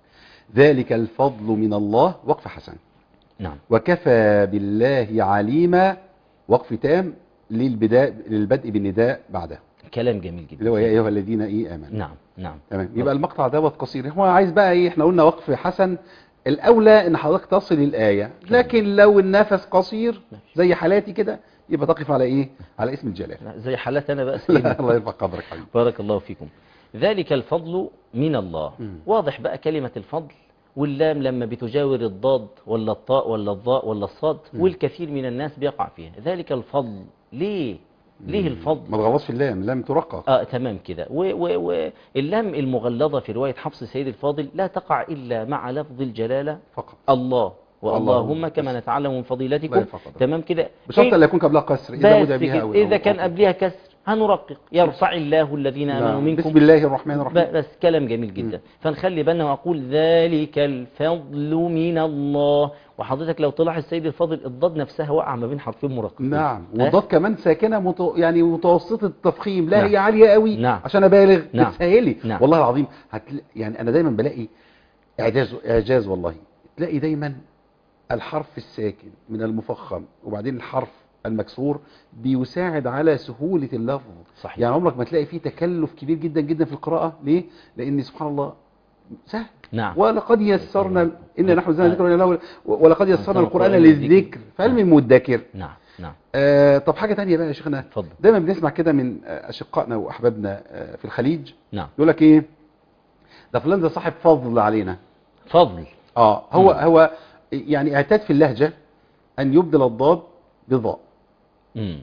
[SPEAKER 2] ذلك الفضل من الله وقف حسن
[SPEAKER 3] نعم
[SPEAKER 2] وكفى بالله عليما وقف تام للبداء للبدء بالنداء بعده
[SPEAKER 3] كلام جميل
[SPEAKER 2] اللي
[SPEAKER 3] جدا
[SPEAKER 2] هو يا أيها الذين إيه آمنوا
[SPEAKER 3] نعم نعم
[SPEAKER 2] تمام يبقى المقطع دوت قصير هو عايز بقى ايه احنا قلنا وقف حسن الاولى ان حضرتك تصل الايه لكن لو النفس قصير زي حالاتي كده يبقى تقف على ايه على اسم الجلال
[SPEAKER 3] لا، زي حالات أنا بقى
[SPEAKER 2] لا
[SPEAKER 3] سيدنا.
[SPEAKER 2] الله يرفع قدرك حبيبي
[SPEAKER 3] بارك الله فيكم ذلك الفضل من الله
[SPEAKER 2] مم.
[SPEAKER 3] واضح بقى كلمة الفضل واللام لما بتجاور الضاد ولا الطاء ولا الضاء ولا الصاد
[SPEAKER 2] مم.
[SPEAKER 3] والكثير من الناس بيقع فيها ذلك الفضل ليه ليه الفضل
[SPEAKER 2] ما تغلطش في اللام لام ترقق
[SPEAKER 3] اه تمام كده واللام المغلظة في رواية حفص سيد الفاضل لا تقع إلا مع لفظ الجلالة
[SPEAKER 2] فقط
[SPEAKER 3] الله
[SPEAKER 2] واللهم
[SPEAKER 3] واللهم كما
[SPEAKER 2] بس.
[SPEAKER 3] نتعلم من
[SPEAKER 2] لا
[SPEAKER 3] فضيلتكم
[SPEAKER 2] يفقد.
[SPEAKER 3] تمام كده
[SPEAKER 2] بشرط
[SPEAKER 3] إيه-
[SPEAKER 2] لا يكون قبلها كسر اذا
[SPEAKER 3] بس
[SPEAKER 2] مدى بها
[SPEAKER 3] كده
[SPEAKER 2] او
[SPEAKER 3] إذا
[SPEAKER 2] أو-
[SPEAKER 3] كان
[SPEAKER 2] أو-
[SPEAKER 3] قبلها كسر هنرقق يرفع الله الذين آمنوا
[SPEAKER 2] نعم.
[SPEAKER 3] منكم
[SPEAKER 2] بسم الله الرحمن الرحيم
[SPEAKER 3] ب- بس كلام جميل جدا فنخلي بالنا واقول ذلك الفضل من الله وحضرتك لو تلاحظ سيد الفاضل الضاد نفسها وقع ما بين حرفين مرققين
[SPEAKER 2] نعم
[SPEAKER 3] ها؟
[SPEAKER 2] والضاد كمان ساكنه مت... يعني متوسطه التفخيم لا
[SPEAKER 3] نعم.
[SPEAKER 2] هي عاليه قوي
[SPEAKER 3] نعم.
[SPEAKER 2] عشان ابالغ
[SPEAKER 3] نعم.
[SPEAKER 2] بتسهلي
[SPEAKER 3] نعم.
[SPEAKER 2] والله العظيم هتل... يعني انا دايما بلاقي اعجاز اعجاز والله تلاقي دايما الحرف الساكن من المفخم وبعدين الحرف المكسور بيساعد على سهوله اللفظ
[SPEAKER 3] صحيح
[SPEAKER 2] يعني عمرك ما تلاقي فيه تكلف كبير جدا جدا في القراءه ليه لان سبحان الله سهل
[SPEAKER 3] نعم
[SPEAKER 2] ولقد يسرنا ان نحن زلنا ذكر له ولقد يسرنا
[SPEAKER 3] يسرنا
[SPEAKER 2] القران
[SPEAKER 3] القرآن
[SPEAKER 2] للذكر
[SPEAKER 3] للذكر.
[SPEAKER 2] فهل من مدكر
[SPEAKER 3] نعم نعم
[SPEAKER 2] آه طب حاجة تانية بقى يا شيخنا
[SPEAKER 3] اتفضل
[SPEAKER 2] دايما بنسمع كده من آه، أشقائنا وأحبابنا آه، في الخليج
[SPEAKER 3] نعم
[SPEAKER 2] يقول لك إيه ده فلان ده صاحب فضل علينا
[SPEAKER 3] فضل
[SPEAKER 2] اه هو
[SPEAKER 3] مم.
[SPEAKER 2] هو يعني اعتاد في اللهجة أن يبدل الضاد بضاء
[SPEAKER 3] مم.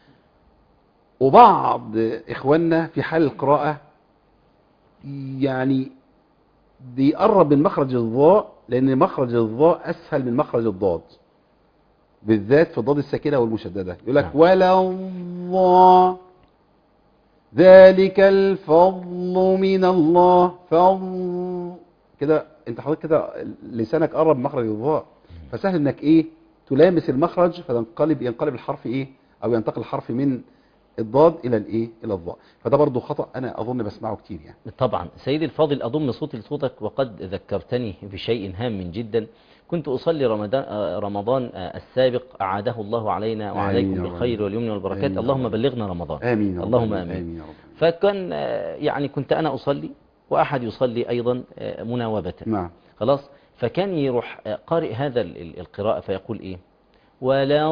[SPEAKER 2] وبعض إخواننا في حال القراءة يعني بيقرب من مخرج الضاء لأن مخرج الضاء أسهل من مخرج الضاد بالذات في الضاد الساكنة والمشددة يقول لك
[SPEAKER 3] نعم.
[SPEAKER 2] ولا الله ذلك الفضل من الله فضل كده انت حضرتك كده لسانك قرب من مخرج الضاء فسهل انك ايه تلامس المخرج فتنقلب ينقلب الحرف ايه او ينتقل الحرف من الضاد الى الايه الى الضاء فده برضو خطأ انا اظن بسمعه كتير يعني
[SPEAKER 3] طبعا سيدي الفاضل أضم صوتي لصوتك وقد ذكرتني بشيء هام جدا كنت أصلي رمضان, آه، رمضان آه، السابق أعاده الله علينا وعليكم
[SPEAKER 2] آمين يا رب.
[SPEAKER 3] بالخير واليمن والبركات
[SPEAKER 2] آمين يا
[SPEAKER 3] اللهم
[SPEAKER 2] رب.
[SPEAKER 3] بلغنا رمضان
[SPEAKER 2] امين يا رب
[SPEAKER 3] اللهم
[SPEAKER 2] آمين.
[SPEAKER 3] آمين
[SPEAKER 2] يا رب
[SPEAKER 3] فكان آه، يعني كنت أنا أصلي وأحد يصلي أيضا آه، مناوبة
[SPEAKER 2] نعم
[SPEAKER 3] خلاص فكان يروح آه، قارئ هذا ال- ال- القراءة فيقول إيه ولا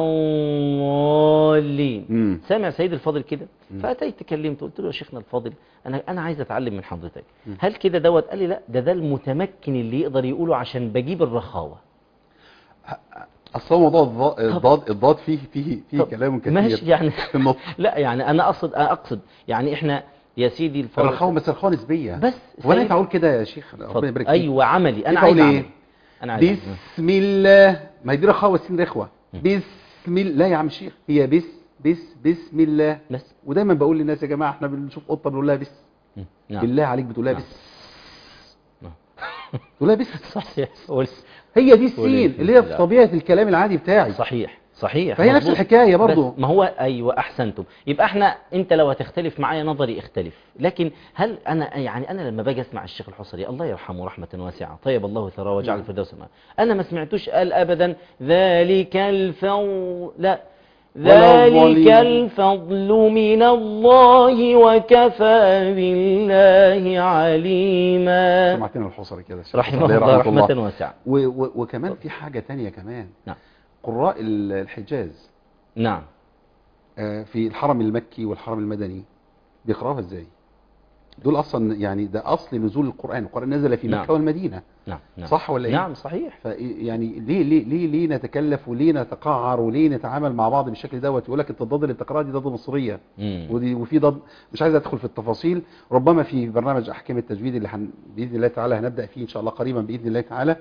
[SPEAKER 3] ضالين
[SPEAKER 2] مم.
[SPEAKER 3] سامع سيد الفاضل كده
[SPEAKER 2] مم.
[SPEAKER 3] فأتيت كلمته قلت له يا شيخنا الفاضل أنا أنا عايز أتعلم من حضرتك
[SPEAKER 2] مم.
[SPEAKER 3] هل كده دوت قال لي لا ده ده المتمكن اللي يقدر يقوله عشان بجيب الرخاوة
[SPEAKER 2] اصل هو موضوع الضاد الضاد, الضاد فيه فيه فيه
[SPEAKER 3] طب
[SPEAKER 2] كلام كثير
[SPEAKER 3] ماشي يعني
[SPEAKER 2] في النطق
[SPEAKER 3] لا يعني أنا أقصد أنا أقصد يعني إحنا يا سيدي الفاضل
[SPEAKER 2] الرخاوه بس الرخاوه نسبيه
[SPEAKER 3] بس
[SPEAKER 2] وانا
[SPEAKER 3] سيد-
[SPEAKER 2] ينفع اقول كده يا شيخ ربنا
[SPEAKER 3] اتفضل.
[SPEAKER 2] يبارك فيك
[SPEAKER 3] أيوة عملي أنا
[SPEAKER 2] ينفع
[SPEAKER 3] عايز
[SPEAKER 2] أقول إيه؟
[SPEAKER 3] أعمل أنا عايز أعمل.
[SPEAKER 2] بسم الله ما هي دي رخاوه السين رخوه
[SPEAKER 3] مم.
[SPEAKER 2] بسم الله لا يا عم الشيخ هي بس بس بسم الله
[SPEAKER 3] بس
[SPEAKER 2] ودايما بقول للناس يا جماعه احنا بنشوف قطه بنقول لها بس
[SPEAKER 3] مم. نعم
[SPEAKER 2] بالله عليك بتقول لها
[SPEAKER 3] نعم.
[SPEAKER 2] بس
[SPEAKER 3] نعم.
[SPEAKER 2] تقول لها بس
[SPEAKER 3] صحيح قول.
[SPEAKER 2] هي دي السين
[SPEAKER 3] قول.
[SPEAKER 2] اللي هي في
[SPEAKER 3] لا.
[SPEAKER 2] طبيعه الكلام العادي بتاعي
[SPEAKER 3] صحيح صحيح
[SPEAKER 2] فهي نفس
[SPEAKER 3] مظبوط.
[SPEAKER 2] الحكايه برضو
[SPEAKER 3] بس ما هو ايوه احسنتم يبقى احنا انت لو هتختلف معايا نظري اختلف لكن هل انا يعني انا لما باجي اسمع الشيخ الحصري الله يرحمه رحمه واسعه طيب الله ثراه وجعل
[SPEAKER 2] نعم.
[SPEAKER 3] الفردوس معه انا ما سمعتوش قال ابدا ذلك الفو لا
[SPEAKER 2] ولا
[SPEAKER 3] ذلك
[SPEAKER 2] الضالين.
[SPEAKER 3] الفضل من الله وكفى بالله عليما
[SPEAKER 2] سمعتنا الحصري كده الشيخ
[SPEAKER 3] رحمه
[SPEAKER 2] عليه
[SPEAKER 3] الله رحمة واسعة
[SPEAKER 2] و و وكمان في حاجة تانية كمان
[SPEAKER 3] نعم
[SPEAKER 2] قراء ال- الحجاز
[SPEAKER 3] نعم
[SPEAKER 2] آه، في الحرم المكي والحرم المدني بيقراوها ازاي دول اصلا يعني ده اصل نزول القرآن القرآن نزل في
[SPEAKER 3] نعم.
[SPEAKER 2] مكة والمدينة
[SPEAKER 3] نعم نعم
[SPEAKER 2] صح ولا ايه
[SPEAKER 3] نعم صحيح
[SPEAKER 2] ف يعني ليه ليه ليه ليه نتكلف وليه نتقعر وليه نتعامل مع بعض بالشكل دوت يقول لك انت الضاد اللي بتقراها دي ضاد مصريه
[SPEAKER 3] مم.
[SPEAKER 2] ودي وفي ضاد مش عايز ادخل في التفاصيل ربما في برنامج احكام التجويد اللي هن باذن الله تعالى هنبدا فيه ان شاء الله قريبا باذن الله تعالى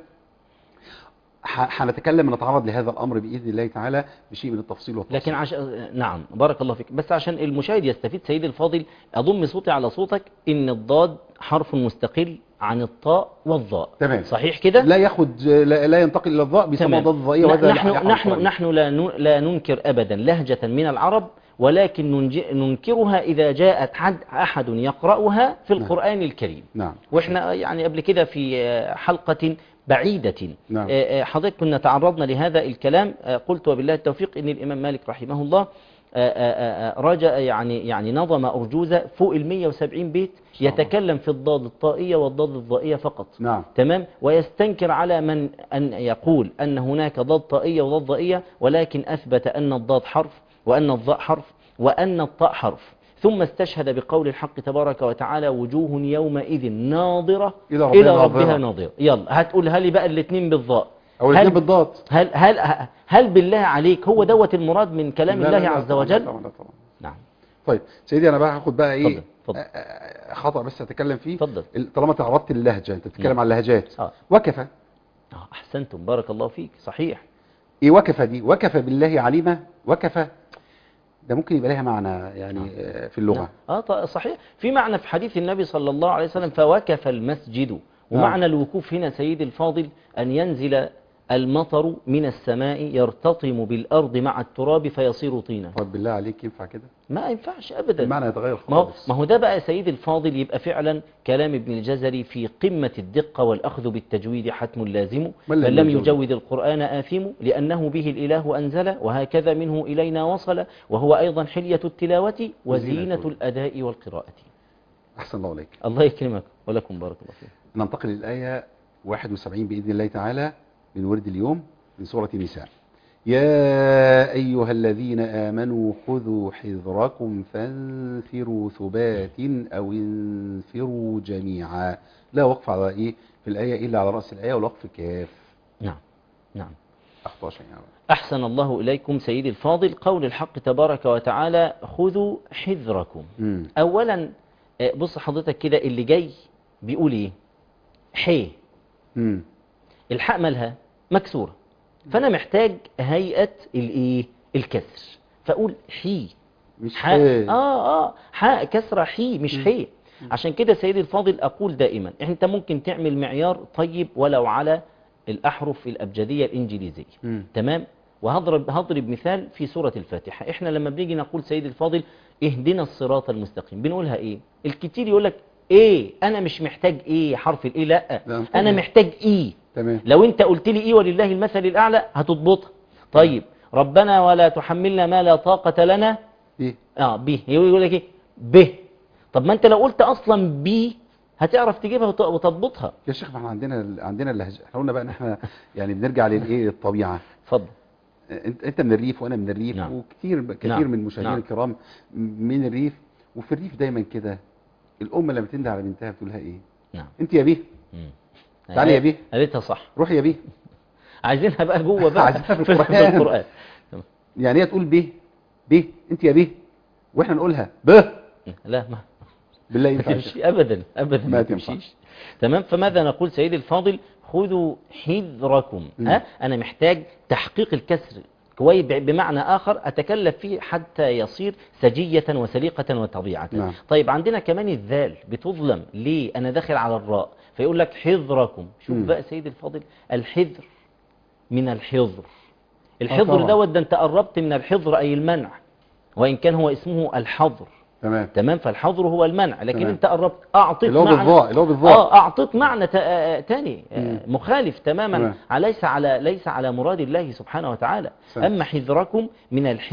[SPEAKER 2] ح- هنتكلم ونتعرض لهذا الامر باذن الله تعالى بشيء من التفصيل والتفصيل
[SPEAKER 3] لكن عشان نعم بارك الله فيك بس عشان المشاهد يستفيد سيدي الفاضل اضم صوتي على صوتك ان الضاد حرف مستقل عن الطاء والظاء
[SPEAKER 2] تمام.
[SPEAKER 3] صحيح كده
[SPEAKER 2] لا ياخد لا, لا ينتقل الى الضاء بيسمى
[SPEAKER 3] تمام.
[SPEAKER 2] ضاد ضائيه وهذا
[SPEAKER 3] نحن
[SPEAKER 2] يحرم
[SPEAKER 3] نحن
[SPEAKER 2] القرآن.
[SPEAKER 3] نحن لا ن- لا ننكر ابدا لهجة من العرب ولكن ننج- ننكرها اذا جاءت حد احد يقراها في القرآن الكريم
[SPEAKER 2] نعم
[SPEAKER 3] واحنا يعني قبل كده في آه، حلقة بعيدة
[SPEAKER 2] نعم.
[SPEAKER 3] آه، آه، حضرتك كنا تعرضنا لهذا الكلام آه، قلت وبالله التوفيق ان الامام مالك رحمه الله آه، آه، آه، رجع يعني يعني نظم ارجوزه فوق ال 170 بيت
[SPEAKER 2] شاء الله.
[SPEAKER 3] يتكلم في الضاد الطائيه والضاد الضائيه فقط
[SPEAKER 2] نعم
[SPEAKER 3] تمام ويستنكر على من أن يقول أن هناك ضاد طائية وضاد ضائية ولكن أثبت أن الضاد حرف وأن الضاء حرف وأن الطاء حرف ثم استشهد بقول الحق تبارك وتعالى وجوه يومئذ ناظرة
[SPEAKER 2] إلى ربها
[SPEAKER 3] إلى ربها
[SPEAKER 2] ناظرة.
[SPEAKER 3] ناظرة يلا هتقولها لي بقى الاثنين بالضاء
[SPEAKER 2] او
[SPEAKER 3] هل,
[SPEAKER 2] الاثنين بالضاد
[SPEAKER 3] هل, هل, هل بالله عليك هو دوت المراد من كلام
[SPEAKER 2] لا، لا،
[SPEAKER 3] الله
[SPEAKER 2] لا،
[SPEAKER 3] عز
[SPEAKER 2] طبعاً،
[SPEAKER 3] وجل
[SPEAKER 2] طبعا لا طبعا
[SPEAKER 3] نعم
[SPEAKER 2] طيب سيدي انا بقى هاخد بقى ايه
[SPEAKER 3] اتفضل، اتفضل.
[SPEAKER 2] آه، آه، خطأ بس اتكلم فيه
[SPEAKER 3] اتفضل.
[SPEAKER 2] ال- طالما تعرضت للهجة انت بتتكلم
[SPEAKER 3] نعم.
[SPEAKER 2] عن اللهجات
[SPEAKER 3] آه.
[SPEAKER 2] وكفى
[SPEAKER 3] آه، أحسنتم بارك الله فيك صحيح
[SPEAKER 2] ايه وكفى دي وكفى بالله عليما وكفى ده ممكن يبقى لها معنى يعني آه، في اللغة
[SPEAKER 3] نعم. اه ط- صحيح في معنى في حديث النبي صلى الله عليه وسلم فوكف المسجد ومعنى الوقوف هنا سيد الفاضل أن ينزل المطر من السماء يرتطم بالأرض مع التراب فيصير طينا
[SPEAKER 2] طب بالله عليك ينفع كده
[SPEAKER 3] ما ينفعش أبدا
[SPEAKER 2] المعنى يتغير
[SPEAKER 3] ما هو,
[SPEAKER 2] خالص
[SPEAKER 3] ما هو ده بقى سيد الفاضل يبقى فعلا كلام ابن الجزري في قمة الدقة والأخذ بالتجويد حتم لازم
[SPEAKER 2] من
[SPEAKER 3] من
[SPEAKER 2] لم
[SPEAKER 3] لم
[SPEAKER 2] يجود.
[SPEAKER 3] يجود القرآن آثم لأنه به الإله أنزل وهكذا منه إلينا وصل وهو أيضا حلية التلاوة وزينة
[SPEAKER 2] وزينة
[SPEAKER 3] الأداء والقراءة
[SPEAKER 2] احسن الله عليك
[SPEAKER 3] الله يكرمك ولكم بارك الله فيك
[SPEAKER 2] ننتقل للآية 71 بإذن الله تعالى من ورد اليوم من سورة النساء يا أيها الذين آمنوا خذوا حذركم فانفروا ثبات أو انفروا جميعا لا وقف على إيه في الآية إلا على رأس الآية والوقف كاف
[SPEAKER 3] نعم نعم
[SPEAKER 2] أخطأ شيئا
[SPEAKER 3] أحسن الله إليكم سيدي الفاضل قول الحق تبارك وتعالى خذوا حذركم
[SPEAKER 2] مم.
[SPEAKER 3] أولا آه، بص حضرتك كده اللي جاي بيقول إيه حي
[SPEAKER 2] مم.
[SPEAKER 3] الحاء مالها مكسورة فأنا محتاج هيئة الإيه الكسر فأقول حي
[SPEAKER 2] مش
[SPEAKER 3] حاء
[SPEAKER 2] حي.
[SPEAKER 3] آه آه حاء كسرة حي مش حي عشان كده سيدي الفاضل أقول دائما أنت ممكن تعمل معيار طيب ولو على الأحرف الأبجدية الإنجليزية
[SPEAKER 2] مم.
[SPEAKER 3] تمام وهضرب هضرب مثال في سورة الفاتحة احنا لما بنيجي نقول سيدي الفاضل اهدنا الصراط المستقيم بنقولها ايه الكتير يقول لك ايه انا مش محتاج ايه حرف الايه لا
[SPEAKER 2] لا،
[SPEAKER 3] انا
[SPEAKER 2] طبعا.
[SPEAKER 3] محتاج ايه
[SPEAKER 2] تمام
[SPEAKER 3] لو انت قلت لي ايه ولله المثل الاعلى هتضبطها طيب ربنا ولا تحملنا ما لا طاقة لنا
[SPEAKER 2] إيه
[SPEAKER 3] اه به يقول لك ايه به طب ما انت لو قلت اصلا بي هتعرف تجيبها وت- وتضبطها
[SPEAKER 2] يا شيخ ما احنا عندنا عندنا اللهجة احنا قلنا بقى ان احنا يعني بنرجع للايه الطبيعة
[SPEAKER 3] اتفضل
[SPEAKER 2] انت انت من الريف وانا من الريف
[SPEAKER 3] نعم.
[SPEAKER 2] وكتير كتير
[SPEAKER 3] نعم.
[SPEAKER 2] من المشاهدين
[SPEAKER 3] نعم.
[SPEAKER 2] الكرام من الريف وفي الريف دايما كده الام لما تنده على بنتها بتقول لها ايه
[SPEAKER 3] نعم
[SPEAKER 2] انت يا بيه
[SPEAKER 3] مم.
[SPEAKER 2] تعالي يا بيه.
[SPEAKER 3] قالتها صح
[SPEAKER 2] روحي يا بيه
[SPEAKER 3] عايزينها بقى جوه بقى
[SPEAKER 2] عايزينها في
[SPEAKER 3] في
[SPEAKER 2] القرآن.
[SPEAKER 3] القرآن
[SPEAKER 2] يعني هي تقول بيه بيه انت يا بيه واحنا نقولها به
[SPEAKER 3] لا ما
[SPEAKER 2] بالله
[SPEAKER 3] ما
[SPEAKER 2] ينفع يا شيخ.
[SPEAKER 3] تمشي ابدا ابدا
[SPEAKER 2] ما
[SPEAKER 3] ما
[SPEAKER 2] تنفع.
[SPEAKER 3] تمشيش تمام فماذا نقول سيدي الفاضل خذوا حذركم
[SPEAKER 2] مم.
[SPEAKER 3] ها انا محتاج تحقيق الكسر كويس ب- بمعنى اخر اتكلف فيه حتى يصير سجيه وسليقه وطبيعه
[SPEAKER 2] نعم.
[SPEAKER 3] طيب عندنا كمان الذال بتظلم ليه انا داخل على الراء فيقول لك حذركم شوف
[SPEAKER 2] مم.
[SPEAKER 3] بقى سيدي الفاضل الحذر من الحذر
[SPEAKER 2] آه
[SPEAKER 3] الحذر
[SPEAKER 2] طبعا.
[SPEAKER 3] دوت ده انت قربت من الحذر اي المنع وان كان هو اسمه الحظر
[SPEAKER 2] تمام
[SPEAKER 3] تمام فالحظر هو المنع لكن
[SPEAKER 2] تمام.
[SPEAKER 3] انت قربت اعطيت
[SPEAKER 2] اللي هو
[SPEAKER 3] معنى
[SPEAKER 2] بالضاء اللي هو بالضاء
[SPEAKER 3] اه اعطيت معنى تا- آه، تاني آه،
[SPEAKER 2] مم.
[SPEAKER 3] مخالف تماما
[SPEAKER 2] تمام.
[SPEAKER 3] ليس على ليس على مراد الله سبحانه وتعالى
[SPEAKER 2] سلام.
[SPEAKER 3] اما حذركم من الحذر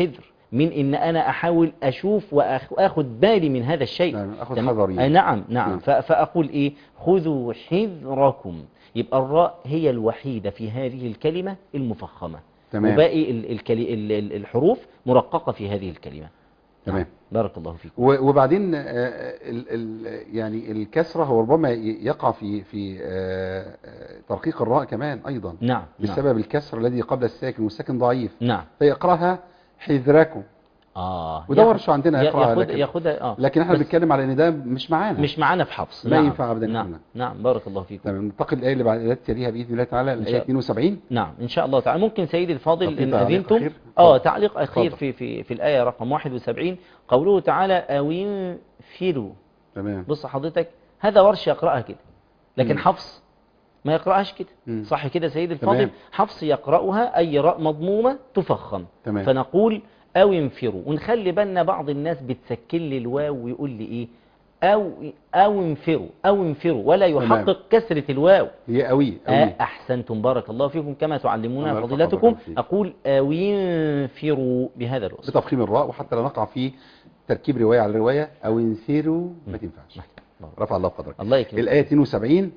[SPEAKER 3] من ان انا احاول اشوف واخد بالي من هذا الشيء
[SPEAKER 2] نعم، أخذ
[SPEAKER 3] تمام؟
[SPEAKER 2] حذري.
[SPEAKER 3] آه، نعم نعم
[SPEAKER 2] نعم.
[SPEAKER 3] ف- فاقول ايه خذوا حذركم يبقى الراء هي الوحيدة في هذه الكلمة المفخمة
[SPEAKER 2] تمام.
[SPEAKER 3] وباقي ال- الكلي- ال- ال- الحروف مرققة في هذه الكلمة
[SPEAKER 2] تمام.
[SPEAKER 3] نعم. بارك الله فيكم
[SPEAKER 2] و- وبعدين آه، ال ال يعني الكسرة هو ربما ي- يقع في في آه، آه، ترقيق الراء كمان أيضا
[SPEAKER 3] نعم نعم
[SPEAKER 2] بسبب الكسر الذي قبل الساكن والساكن ضعيف
[SPEAKER 3] نعم
[SPEAKER 2] فيقرأها حذركم
[SPEAKER 3] اه
[SPEAKER 2] وده
[SPEAKER 3] ياخد-
[SPEAKER 2] ورش عندنا
[SPEAKER 3] ي-
[SPEAKER 2] يقرأها
[SPEAKER 3] ياخد
[SPEAKER 2] لكن,
[SPEAKER 3] ياخدها اه
[SPEAKER 2] لكن احنا
[SPEAKER 3] بس
[SPEAKER 2] بنتكلم على ان ده مش معانا
[SPEAKER 3] مش معانا في حفص
[SPEAKER 2] لا
[SPEAKER 3] نعم.
[SPEAKER 2] ينفع أبداً
[SPEAKER 3] نعم
[SPEAKER 2] يكون.
[SPEAKER 3] نعم بارك الله فيكم
[SPEAKER 2] تمام ننتقل الآية اللي بعد التي تليها بإذن الله تعالى الآية
[SPEAKER 3] شاء-
[SPEAKER 2] 72
[SPEAKER 3] نعم ان شاء الله تعالى ممكن سيدي الفاضل
[SPEAKER 2] طب في
[SPEAKER 3] ان
[SPEAKER 2] تعليق
[SPEAKER 3] اذنتم
[SPEAKER 2] أخير؟
[SPEAKER 3] اه
[SPEAKER 2] اتفضل.
[SPEAKER 3] تعليق اخير
[SPEAKER 2] اتفضل.
[SPEAKER 3] في في في الايه رقم 71 قوله تعالى او انفروا
[SPEAKER 2] تمام
[SPEAKER 3] بص حضرتك هذا ورش يقراها كده لكن
[SPEAKER 2] مم.
[SPEAKER 3] حفص ما يقراهاش كده
[SPEAKER 2] مم.
[SPEAKER 3] صح كده سيدي الفاضل
[SPEAKER 2] تمام.
[SPEAKER 3] حفص يقراها اي راء مضمومه تفخم
[SPEAKER 2] تمام.
[SPEAKER 3] فنقول او انفروا ونخلي بالنا بعض الناس بتسكن لي الواو ويقول لي ايه او او انفروا او انفروا ولا
[SPEAKER 2] تمام.
[SPEAKER 3] يحقق كسره الواو
[SPEAKER 2] هي قوي قوي
[SPEAKER 3] آه أحسنتم بارك الله فيكم كما تعلمون
[SPEAKER 2] الله يرفع
[SPEAKER 3] فضيلتكم
[SPEAKER 2] قدركم فيك.
[SPEAKER 3] أقول أو ينفروا بهذا الوصف
[SPEAKER 2] بتفخيم الراء وحتى لا نقع في تركيب رواية على رواية أو انثروا ما تنفعش رفع الله قدرك
[SPEAKER 3] الله يكرمك
[SPEAKER 2] الآية 72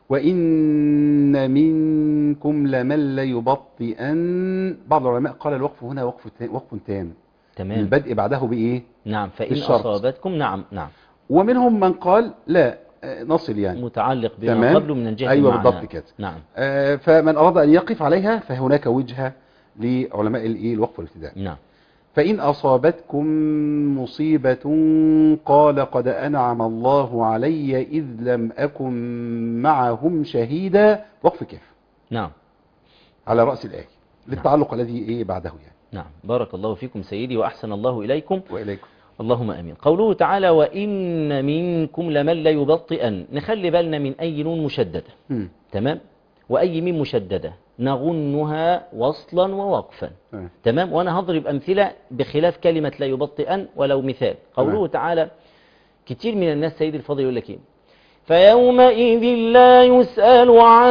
[SPEAKER 2] وإن منكم لمن ليبطئن بعض العلماء قال الوقف هنا وقف تا- وقف تام
[SPEAKER 3] تمام
[SPEAKER 2] البدء بعده بإيه
[SPEAKER 3] نعم فإن
[SPEAKER 2] بالشرط.
[SPEAKER 3] أصابتكم نعم نعم
[SPEAKER 2] ومنهم من قال لا آه، نصل يعني
[SPEAKER 3] متعلق بما
[SPEAKER 2] تمام.
[SPEAKER 3] قبله من الجهة
[SPEAKER 2] أيوة
[SPEAKER 3] المعنى.
[SPEAKER 2] بالضبط كده.
[SPEAKER 3] نعم
[SPEAKER 2] آه، فمن أراد أن يقف عليها فهناك وجهة لعلماء الإيه الوقف والابتداء
[SPEAKER 3] نعم
[SPEAKER 2] فإن أصابتكم مصيبة قال قد أنعم الله علي إذ لم أكن معهم شهيدا وقف كاف
[SPEAKER 3] نعم
[SPEAKER 2] على رأس الآية للتعلق الذي إيه بعده يعني
[SPEAKER 3] نعم بارك الله فيكم سيدي وأحسن الله إليكم
[SPEAKER 2] وإليكم
[SPEAKER 3] اللهم أمين قوله تعالى وإن منكم لمن ليبطئن نخلي بالنا من أي نون مشددة
[SPEAKER 2] مم.
[SPEAKER 3] تمام وأي ميم مشددة نغنها وصلا ووقفا
[SPEAKER 2] تمام.
[SPEAKER 3] تمام وانا هضرب امثله بخلاف كلمه لا يبطئن ولو مثال قوله
[SPEAKER 2] تمام.
[SPEAKER 3] تعالى كتير من الناس سيد الفاضل يقول لك ايه فيومئذ لا يسأل عن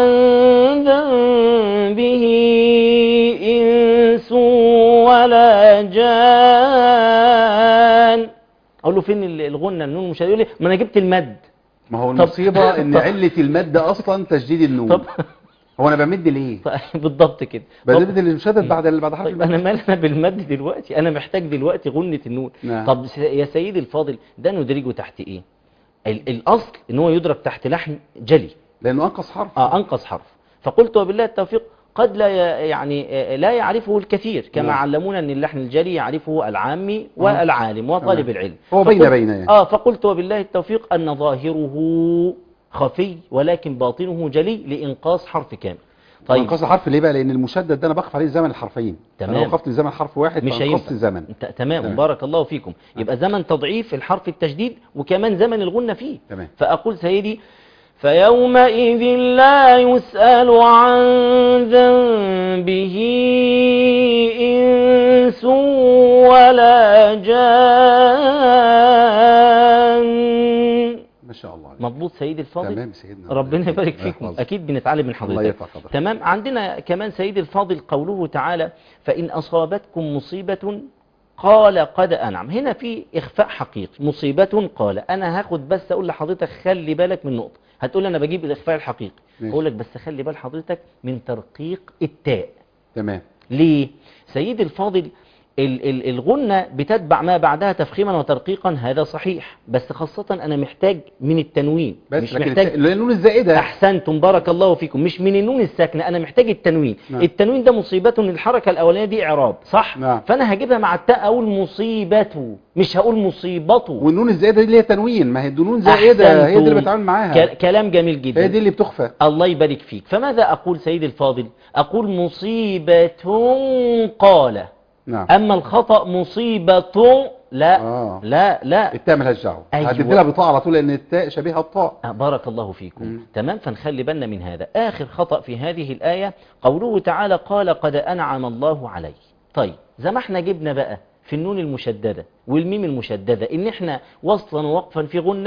[SPEAKER 3] ذنبه إنس ولا جان أقول له فين الغنى النون مش هيقول لي ما أنا جبت المد
[SPEAKER 2] ما هو
[SPEAKER 3] طب-
[SPEAKER 2] المصيبة إن
[SPEAKER 3] طب-
[SPEAKER 2] علة المادة أصلا تشديد النون
[SPEAKER 3] طب
[SPEAKER 2] هو أنا بمد ليه
[SPEAKER 3] بالضبط كده طب-
[SPEAKER 2] بمد المشدد بعد بعد حرف
[SPEAKER 3] طيب انا مال انا بالمد دلوقتي انا محتاج دلوقتي غنة النون
[SPEAKER 2] نعم.
[SPEAKER 3] طب س- يا سيدي الفاضل ده ندرجه تحت ايه ال- الاصل ان هو يدرك تحت لحن جلي
[SPEAKER 2] لأنه أنقص حرف
[SPEAKER 3] اه انقص حرف فقلت وبالله التوفيق قد لا ي- يعني آه، لا يعرفه الكثير كما
[SPEAKER 2] نعم.
[SPEAKER 3] علمونا ان اللحن الجلي يعرفه العامي والعالم وطالب
[SPEAKER 2] تمام.
[SPEAKER 3] العلم
[SPEAKER 2] هو بين
[SPEAKER 3] فقلت-
[SPEAKER 2] بين يعني.
[SPEAKER 3] اه فقلت وبالله التوفيق ان ظاهره خفي ولكن باطنه جلي لانقاص حرف كامل
[SPEAKER 2] طيب انقص حرف ليه بقى لأن المشدد ده أنا بقف عليه زمن الحرفين
[SPEAKER 3] تمام.
[SPEAKER 2] أنا وقفت لزمن حرف واحد
[SPEAKER 3] مش
[SPEAKER 2] فانقصت
[SPEAKER 3] هينفع
[SPEAKER 2] زمن
[SPEAKER 3] ت- تمام
[SPEAKER 2] تمام.
[SPEAKER 3] بارك الله فيكم يبقى زمن تضعيف الحرف التشديد وكمان زمن الغنة فيه
[SPEAKER 2] تمام.
[SPEAKER 3] فأقول سيدي فيومئذ لا يسأل عن ذنبه إنس ولا جان
[SPEAKER 2] ما شاء الله عليك.
[SPEAKER 3] مضبوط سيدي الفاضل
[SPEAKER 2] تمام سيدنا
[SPEAKER 3] ربنا يبارك
[SPEAKER 2] الله
[SPEAKER 3] فيكم
[SPEAKER 2] يحفظك.
[SPEAKER 3] أكيد بنتعلم من
[SPEAKER 2] الله
[SPEAKER 3] حضرتك
[SPEAKER 2] يرفع قدرك
[SPEAKER 3] تمام عندنا كمان سيدي الفاضل قوله تعالى فإن أصابتكم مصيبة قال قد أنعم هنا في إخفاء حقيقي مصيبة قال أنا هاخد بس أقول لحضرتك خلي بالك من نقطة هتقول لي أنا بجيب الإخفاء الحقيقي
[SPEAKER 2] ماشي.
[SPEAKER 3] أقول لك بس خلي بال حضرتك من ترقيق التاء
[SPEAKER 2] تمام
[SPEAKER 3] ليه سيدي الفاضل ال- ال- الغنة بتتبع ما بعدها تفخيما وترقيقا هذا صحيح بس خاصة أنا محتاج من التنوين
[SPEAKER 2] بس
[SPEAKER 3] مش
[SPEAKER 2] لكن
[SPEAKER 3] محتاج
[SPEAKER 2] الس- النون الزائدة
[SPEAKER 3] احسنتم بارك الله فيكم مش من النون الساكنه انا محتاج التنوين
[SPEAKER 2] نعم.
[SPEAKER 3] التنوين ده مصيبه ان الحركه الاولانيه دي اعراب صح
[SPEAKER 2] نعم.
[SPEAKER 3] فانا هجيبها مع التاء اقول مصيبته مش هقول مصيبته
[SPEAKER 2] والنون الزائدة دي اللي هي تنوين ما هي النون زائدة هي دي اللي
[SPEAKER 3] أحسنتم.
[SPEAKER 2] بتعامل معاها
[SPEAKER 3] ك- كلام جميل جدا
[SPEAKER 2] هي دي اللي بتخفى
[SPEAKER 3] الله يبارك فيك فماذا اقول سيدي الفاضل اقول مصيبه قال
[SPEAKER 2] نعم
[SPEAKER 3] اما الخطا مصيبه لا
[SPEAKER 2] آه.
[SPEAKER 3] لا لا
[SPEAKER 2] التاء ملهاش دعوه
[SPEAKER 3] أيوة.
[SPEAKER 2] هتدي لها بطاقه على طول لان التاء شبيهه الطاء
[SPEAKER 3] آه، بارك الله فيكم
[SPEAKER 2] مم.
[SPEAKER 3] تمام فنخلي بالنا من هذا آخر خطأ في هذه الآية قوله تعالى قال قد أنعم الله علي طيب زي ما احنا جبنا بقى في النون المشددة والميم المشددة إن احنا وصلا ووقفا في غنة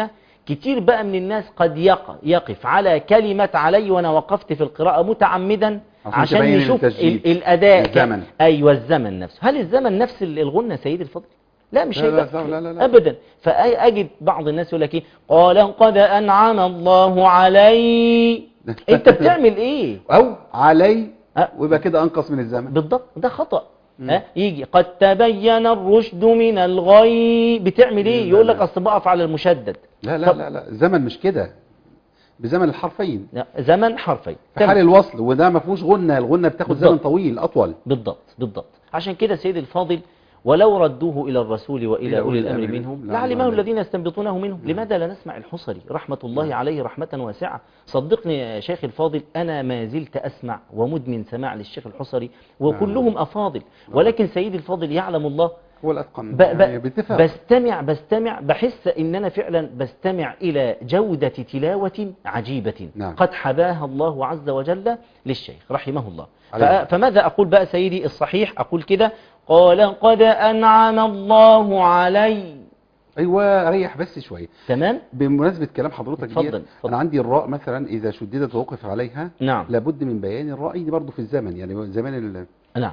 [SPEAKER 3] كتير بقى من الناس قد يق- يقف على كلمة علي وأنا وقفت في القراءة متعمدا
[SPEAKER 2] عشان
[SPEAKER 3] عشان
[SPEAKER 2] تبين
[SPEAKER 3] يشوف
[SPEAKER 2] التسجيل.
[SPEAKER 3] ال- الأداء ك-
[SPEAKER 2] الزمن.
[SPEAKER 3] أيوة الزمن نفسه هل الزمن نفس ال- الغنة سيد الفضل لا مش
[SPEAKER 2] لا، لا،
[SPEAKER 3] هيبقى
[SPEAKER 2] لا، لا، لا.
[SPEAKER 3] أبدا فأجد بعض الناس يقول لك إيه قال قد أنعم الله علي أنت بتعمل إيه
[SPEAKER 2] او علي
[SPEAKER 3] أه.
[SPEAKER 2] ويبقى كده انقص من الزمن
[SPEAKER 3] بالضبط ده خطأ ها يجي قد تبين الرشد من الغي بتعمل
[SPEAKER 2] لا،
[SPEAKER 3] ايه يقول لك
[SPEAKER 2] لا.
[SPEAKER 3] اصل بقف على المشدد
[SPEAKER 2] لا لا
[SPEAKER 3] طب-
[SPEAKER 2] لا لا الزمن مش كده بزمن الحرفين
[SPEAKER 3] لا، زمن حرفي
[SPEAKER 2] في حال الوصل وده ما فيهوش غنة الغنة بتاخد
[SPEAKER 3] بالضبط.
[SPEAKER 2] زمن طويل اطول
[SPEAKER 3] بالضبط بالضبط عشان كده سيد الفاضل ولو ردوه إلى الرسول وإلى أولي الأمر منهم لعلمه الذين يستنبطونه منهم لماذا لا نسمع الحصري رحمة الله عليه رحمة واسعة صدقني يا شيخ الفاضل أنا ما زلت أسمع ومدمن سماع للشيخ الحصري وكلهم أفاضل ولكن سيد الفاضل يعلم الله
[SPEAKER 2] هو الاتقن
[SPEAKER 3] ب ب
[SPEAKER 2] يعني باتفاق
[SPEAKER 3] بستمع بستمع بحس ان انا فعلا بستمع الى جودة تلاوة عجيبة
[SPEAKER 2] نعم.
[SPEAKER 3] قد حباها الله عز وجل للشيخ رحمه الله ف
[SPEAKER 2] عليه.
[SPEAKER 3] فماذا اقول بقى سيدي الصحيح اقول كده قال قد انعم الله علي
[SPEAKER 2] ايوه ريح بس شويه
[SPEAKER 3] تمام
[SPEAKER 2] بمناسبه كلام حضرتك
[SPEAKER 3] اتفضل،
[SPEAKER 2] ديت،
[SPEAKER 3] اتفضل.
[SPEAKER 2] انا عندي الراء مثلا اذا شددت ووقف عليها
[SPEAKER 3] نعم
[SPEAKER 2] لابد من بيان الراء دي برضه في الزمن يعني زمان ال...
[SPEAKER 3] نعم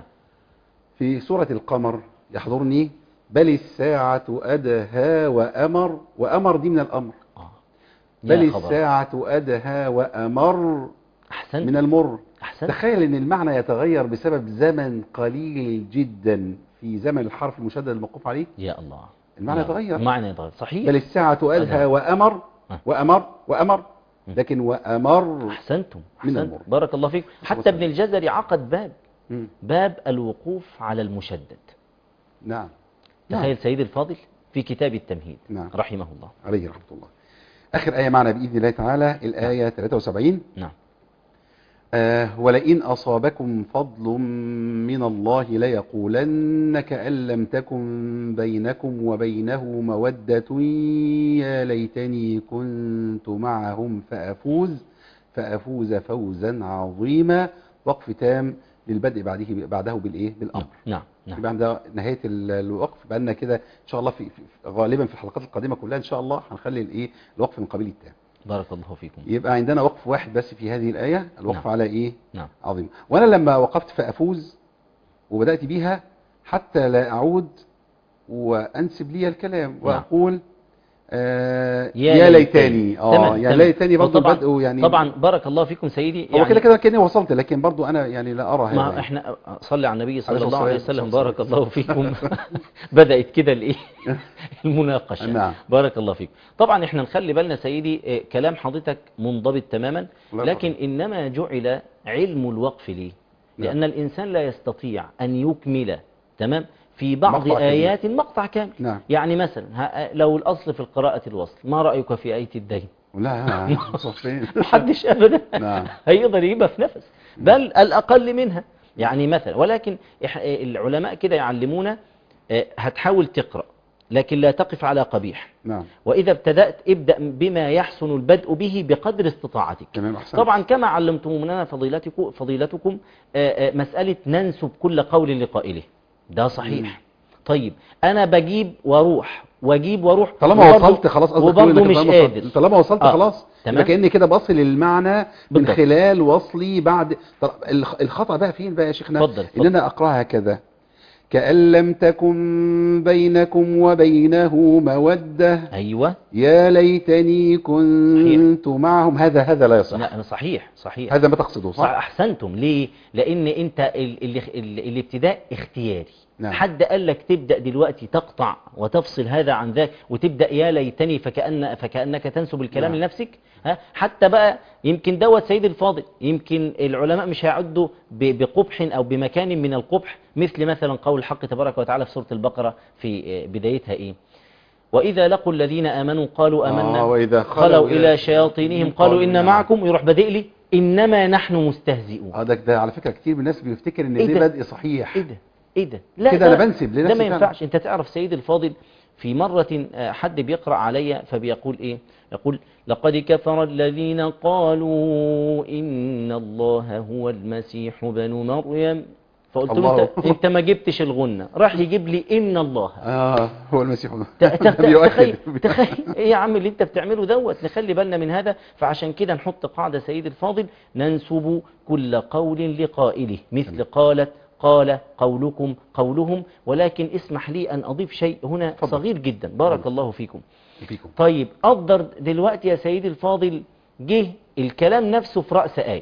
[SPEAKER 2] في سوره القمر يحضرني بل الساعه ادهى وامر وامر دي من الامر
[SPEAKER 3] آه.
[SPEAKER 2] بل
[SPEAKER 3] يا خبر
[SPEAKER 2] الساعه ادهى وامر
[SPEAKER 3] احسنت
[SPEAKER 2] من المر
[SPEAKER 3] احسنت
[SPEAKER 2] تخيل ان المعنى يتغير بسبب زمن قليل جدا في زمن الحرف المشدد الموقوف عليه
[SPEAKER 3] يا الله
[SPEAKER 2] المعنى
[SPEAKER 3] يا-
[SPEAKER 2] يتغير.
[SPEAKER 3] المعنى يتغير صحيح
[SPEAKER 2] بل الساعة ألهى
[SPEAKER 3] ألهى.
[SPEAKER 2] وأمر
[SPEAKER 3] آه.
[SPEAKER 2] وأمر وأمر لكن وأمر
[SPEAKER 3] احسنتم
[SPEAKER 2] من
[SPEAKER 3] احسنتم
[SPEAKER 2] المر.
[SPEAKER 3] بارك الله فيك حتى
[SPEAKER 2] وسلم.
[SPEAKER 3] ابن الجزري عقد باب
[SPEAKER 2] مم.
[SPEAKER 3] باب الوقوف على المشدد
[SPEAKER 2] نعم نعم.
[SPEAKER 3] تخيل سيد الفاضل في كتاب التمهيد
[SPEAKER 2] نعم.
[SPEAKER 3] رحمه الله
[SPEAKER 2] عليه رحمة الله آخر آية معنا بإذن الله تعالى الآية 73
[SPEAKER 3] نعم
[SPEAKER 2] آه ولئن أصابكم فضل من الله ليقولن كأن لم تكن بينكم وبينه مودة يا ليتني كنت معهم فأفوز فأفوز فوزا عظيما وقف تام للبدء بعده بعده بالإيه بالأمر
[SPEAKER 3] نعم نعم
[SPEAKER 2] يبقى عند نهاية ال- الوقف بقى لنا كده إن شاء الله في في- غالبا في الحلقات القادمة كلها إن شاء الله هنخلي الإيه الوقف من قبيل التام
[SPEAKER 3] بارك الله فيكم
[SPEAKER 2] يبقى عندنا وقف واحد بس في هذه الآية الوقف
[SPEAKER 3] نعم.
[SPEAKER 2] على إيه
[SPEAKER 3] نعم
[SPEAKER 2] عظيم وأنا لما وقفت فأفوز وبدأت بيها حتى لا أعود وأنسب لي الكلام وأقول آه
[SPEAKER 3] يا
[SPEAKER 2] يا,
[SPEAKER 3] ليتني.
[SPEAKER 2] ليتني
[SPEAKER 3] تمام،
[SPEAKER 2] اه يا
[SPEAKER 3] تمام.
[SPEAKER 2] ليتني برضه
[SPEAKER 3] وطبعاً-
[SPEAKER 2] بدء يعني
[SPEAKER 3] طبعا بارك الله فيكم سيدي
[SPEAKER 2] هو كده كده كأني وصلت لكن برضه أنا يعني لا أرى هذا
[SPEAKER 3] ما
[SPEAKER 2] يعني.
[SPEAKER 3] احنا صلي على النبي صلى
[SPEAKER 2] عليه
[SPEAKER 3] الله عليه
[SPEAKER 2] الصلاة
[SPEAKER 3] وسلم
[SPEAKER 2] والسلام.
[SPEAKER 3] بارك الله فيكم بدأت كده الايه المناقشة
[SPEAKER 2] نعم.
[SPEAKER 3] بارك الله فيكم طبعا احنا نخلي بالنا سيدي اه، كلام حضرتك منضبط تماما
[SPEAKER 2] الله
[SPEAKER 3] لكن
[SPEAKER 2] يرحمه.
[SPEAKER 3] انما جعل علم الوقف ليه
[SPEAKER 2] نعم.
[SPEAKER 3] لان الانسان لا يستطيع ان يكمل تمام في بعض
[SPEAKER 2] مقطع كامل.
[SPEAKER 3] ايات مقطع كامل
[SPEAKER 2] نعم
[SPEAKER 3] يعني مثلا ها- لو الاصل في القراءة الوصل ما رأيك في آية الدين
[SPEAKER 2] لا صفين
[SPEAKER 3] محدش ابدا
[SPEAKER 2] نعم
[SPEAKER 3] هيقدر يجيبها في نفس بل الأقل منها يعني مثلا ولكن إح- العلماء كده يعلمونا آه، هتحاول تقرأ لكن لا تقف على قبيح
[SPEAKER 2] نعم
[SPEAKER 3] وإذا ابتدأت ابدأ بما يحسن البدء به بقدر استطاعتك
[SPEAKER 2] تمام أحسن
[SPEAKER 3] طبعا كما علمتمونا فضيلتكم فضيلتكم آه، آه، مسألة ننسب كل قول لقائله ده صحيح طيب أنا بجيب واروح واجيب واروح
[SPEAKER 2] طالما
[SPEAKER 3] وبرضه-
[SPEAKER 2] وصلت خلاص قصدك تقول
[SPEAKER 3] وبرضه
[SPEAKER 2] إنك
[SPEAKER 3] مش
[SPEAKER 2] طالما
[SPEAKER 3] قادر
[SPEAKER 2] وصلت- طالما وصلت
[SPEAKER 3] آه،
[SPEAKER 2] خلاص
[SPEAKER 3] تمام.
[SPEAKER 2] يبقى كأني كده بصل المعنى من
[SPEAKER 3] بالضبط.
[SPEAKER 2] خلال وصلي بعد طب الخ- الخطأ بقى فين بقى يا شيخنا
[SPEAKER 3] اتفضل،
[SPEAKER 2] ان
[SPEAKER 3] اتفضل.
[SPEAKER 2] انا اقراها كذا كأن لم تكن بينكم وبينه مودة
[SPEAKER 3] أيوة
[SPEAKER 2] يا ليتني كنت معهم هذا هذا لا يصح
[SPEAKER 3] لا صحيح صحيح
[SPEAKER 2] هذا ما تقصده
[SPEAKER 3] صح
[SPEAKER 2] صح
[SPEAKER 3] احسنتم ليه لان انت ال ال ال الابتداء اختياري
[SPEAKER 2] نعم.
[SPEAKER 3] حد قال لك تبدا دلوقتي تقطع وتفصل هذا عن ذاك وتبدا يا ليتني فكأن فكانك تنسب الكلام
[SPEAKER 2] نعم.
[SPEAKER 3] لنفسك ها حتى بقى يمكن دوت سيد الفاضل يمكن العلماء مش هيعدوا ب- بقبح او بمكان من القبح مثل مثلا قول الحق تبارك وتعالى في سوره البقره في آه، بدايتها ايه واذا لقوا الذين امنوا قالوا امنا
[SPEAKER 2] آه وإذا
[SPEAKER 3] خلوا إلى شياطينهم قالوا إن
[SPEAKER 2] نعم.
[SPEAKER 3] معكم يروح بادئ لي إنما نحن مستهزئون
[SPEAKER 2] اه ده ده على فكرة كتير من الناس بيفتكر ان
[SPEAKER 3] إيه
[SPEAKER 2] دي
[SPEAKER 3] ده؟
[SPEAKER 2] بدء صحيح
[SPEAKER 3] إيه ده إيه ده لا
[SPEAKER 2] كده
[SPEAKER 3] ده-
[SPEAKER 2] أنا بنسب
[SPEAKER 3] ده
[SPEAKER 2] لنفسي
[SPEAKER 3] ما
[SPEAKER 2] فعلا.
[SPEAKER 3] ينفعش أنت تعرف سيد الفاضل في مرة آه، حد بيقرأ عليا فبيقول إيه يقول لقد كفر الذين قالوا إن الله هو المسيح بن مريم فقلت له
[SPEAKER 2] الله.
[SPEAKER 3] انت, انت ما جبتش الغنة راح يجيب لي إن الله
[SPEAKER 2] اه هو المسيح
[SPEAKER 3] ت- ت-
[SPEAKER 2] بيؤكد.
[SPEAKER 3] تخيل تخيل ايه يا عم اللي انت بتعمله دوت نخلي بالنا من هذا فعشان كده نحط قاعدة سيد الفاضل ننسب كل قول لقائله مثل قالت قال قولكم قولهم ولكن اسمح لي أن أضيف شيء هنا
[SPEAKER 2] اتفضل.
[SPEAKER 3] صغير جدا بارك الله فيكم
[SPEAKER 2] فيكم
[SPEAKER 3] طيب قدر دلوقتي يا سيدي الفاضل جه الكلام نفسه في رأس آية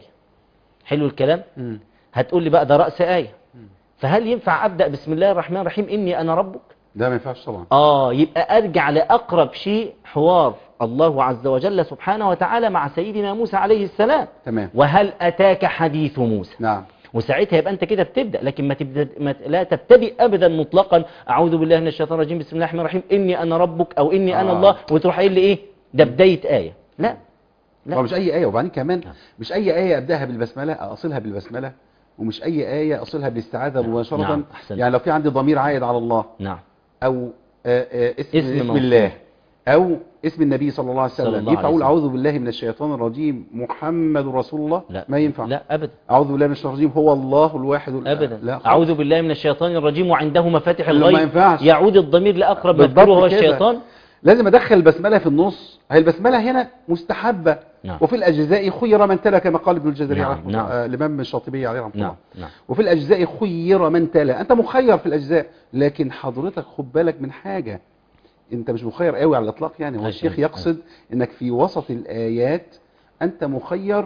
[SPEAKER 3] حلو الكلام
[SPEAKER 2] مم.
[SPEAKER 3] هتقول لي بقى ده رأس آية فهل ينفع أبدأ بسم الله الرحمن الرحيم إني أنا ربك
[SPEAKER 2] ده ما ينفعش طبعا
[SPEAKER 3] آه يبقى أرجع لأقرب شيء حوار الله عز وجل سبحانه وتعالى مع سيدنا موسى عليه السلام
[SPEAKER 2] تمام
[SPEAKER 3] وهل أتاك حديث موسى
[SPEAKER 2] نعم
[SPEAKER 3] وساعتها يبقى أنت كده بتبدأ لكن ما تبدأ ما ت- لا تبتدئ أبدا مطلقا أعوذ بالله من الشيطان الرجيم بسم الله الرحمن الرحيم إني أنا ربك أو إني أنا
[SPEAKER 2] آه.
[SPEAKER 3] الله وتروح قايل لي إيه ده بداية آية لا لا.
[SPEAKER 2] هو مش اي ايه وبعدين كمان
[SPEAKER 3] نعم.
[SPEAKER 2] مش اي ايه ابداها بالبسمله اصلها بالبسمله ومش اي ايه اصلها بالاستعاذه
[SPEAKER 3] نعم.
[SPEAKER 2] مباشره
[SPEAKER 3] نعم. أحسنت.
[SPEAKER 2] يعني لو في عندي ضمير عائد على الله
[SPEAKER 3] نعم
[SPEAKER 2] او آه، آه، اسم,
[SPEAKER 3] اسم
[SPEAKER 2] اسم,
[SPEAKER 3] موصول.
[SPEAKER 2] الله او اسم النبي صلى الله عليه
[SPEAKER 3] صلى
[SPEAKER 2] وسلم
[SPEAKER 3] الله
[SPEAKER 2] ينفع
[SPEAKER 3] عليه
[SPEAKER 2] اقول
[SPEAKER 3] وسلم.
[SPEAKER 2] اعوذ بالله من الشيطان الرجيم محمد رسول الله
[SPEAKER 3] لا
[SPEAKER 2] ما ينفع
[SPEAKER 3] لا أبدا
[SPEAKER 2] اعوذ بالله من الشيطان الرجيم هو الله الواحد ال-
[SPEAKER 3] أبدا
[SPEAKER 2] لا خالص.
[SPEAKER 3] أعوذ بالله من الشيطان الرجيم وعنده مفاتح
[SPEAKER 2] لا، ما
[SPEAKER 3] الغيب
[SPEAKER 2] ينفعش.
[SPEAKER 3] يعود الضمير لأقرب
[SPEAKER 2] بالضبط
[SPEAKER 3] مذكور وهو
[SPEAKER 2] كده.
[SPEAKER 3] الشيطان
[SPEAKER 2] لازم ادخل البسمله في النص هي البسمله هنا مستحبه
[SPEAKER 3] نعم.
[SPEAKER 2] وفي الاجزاء خير من تلا كما قال ابن الجزري
[SPEAKER 3] نعم،
[SPEAKER 2] رحمه
[SPEAKER 3] نعم.
[SPEAKER 2] الله آه، الامام الشاطبي عليه رحمه الله
[SPEAKER 3] نعم نعم
[SPEAKER 2] وفي الأجزاء خير من تلا أنت مخير في الأجزاء لكن حضرتك خد بالك من حاجة أنت مش مخير قوي على الإطلاق يعني هو
[SPEAKER 3] أيوة.
[SPEAKER 2] الشيخ يقصد أنك في وسط الآيات أنت مخير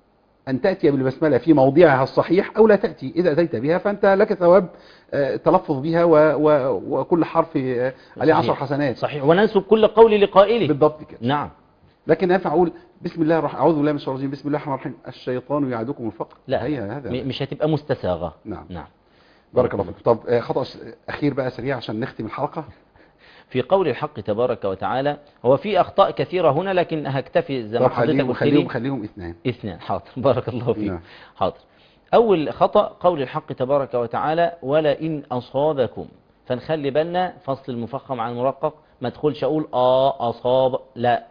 [SPEAKER 2] أن تأتي بالبسملة في موضعها الصحيح أو لا تأتي إذا أتيت بها فأنت لك ثواب آه، تلفظ بها و و وكل حرف آه، عليه
[SPEAKER 3] صحيح.
[SPEAKER 2] عشر حسنات
[SPEAKER 3] صحيح وننسب كل قول لقائله
[SPEAKER 2] بالضبط كده
[SPEAKER 3] نعم
[SPEAKER 2] لكن ينفع أقول بسم الله الرحمن أعوذ بالله من الشيطان الرجيم بسم الله الرحمن الرحيم الشيطان يعدكم الفقر
[SPEAKER 3] لا
[SPEAKER 2] هي هذا
[SPEAKER 3] م- مش هتبقى مستساغة
[SPEAKER 2] نعم
[SPEAKER 3] نعم
[SPEAKER 2] بارك الله فيك طب آه، خطأ س- أخير بقى سريع عشان نختم الحلقة
[SPEAKER 3] في قول الحق تبارك وتعالى هو في أخطاء كثيرة هنا لكن هكتفي زي ما
[SPEAKER 2] طب
[SPEAKER 3] حضرتك
[SPEAKER 2] خليهم
[SPEAKER 3] قلت
[SPEAKER 2] خليهم
[SPEAKER 3] لي
[SPEAKER 2] خليهم اثنين
[SPEAKER 3] اثنان حاضر بارك الله فيك
[SPEAKER 2] نعم.
[SPEAKER 3] حاضر أول خطأ قول الحق تبارك وتعالى ولئن أصابكم فنخلي بالنا فصل المفخم عن المرقق ما تدخلش أقول آه أصاب لا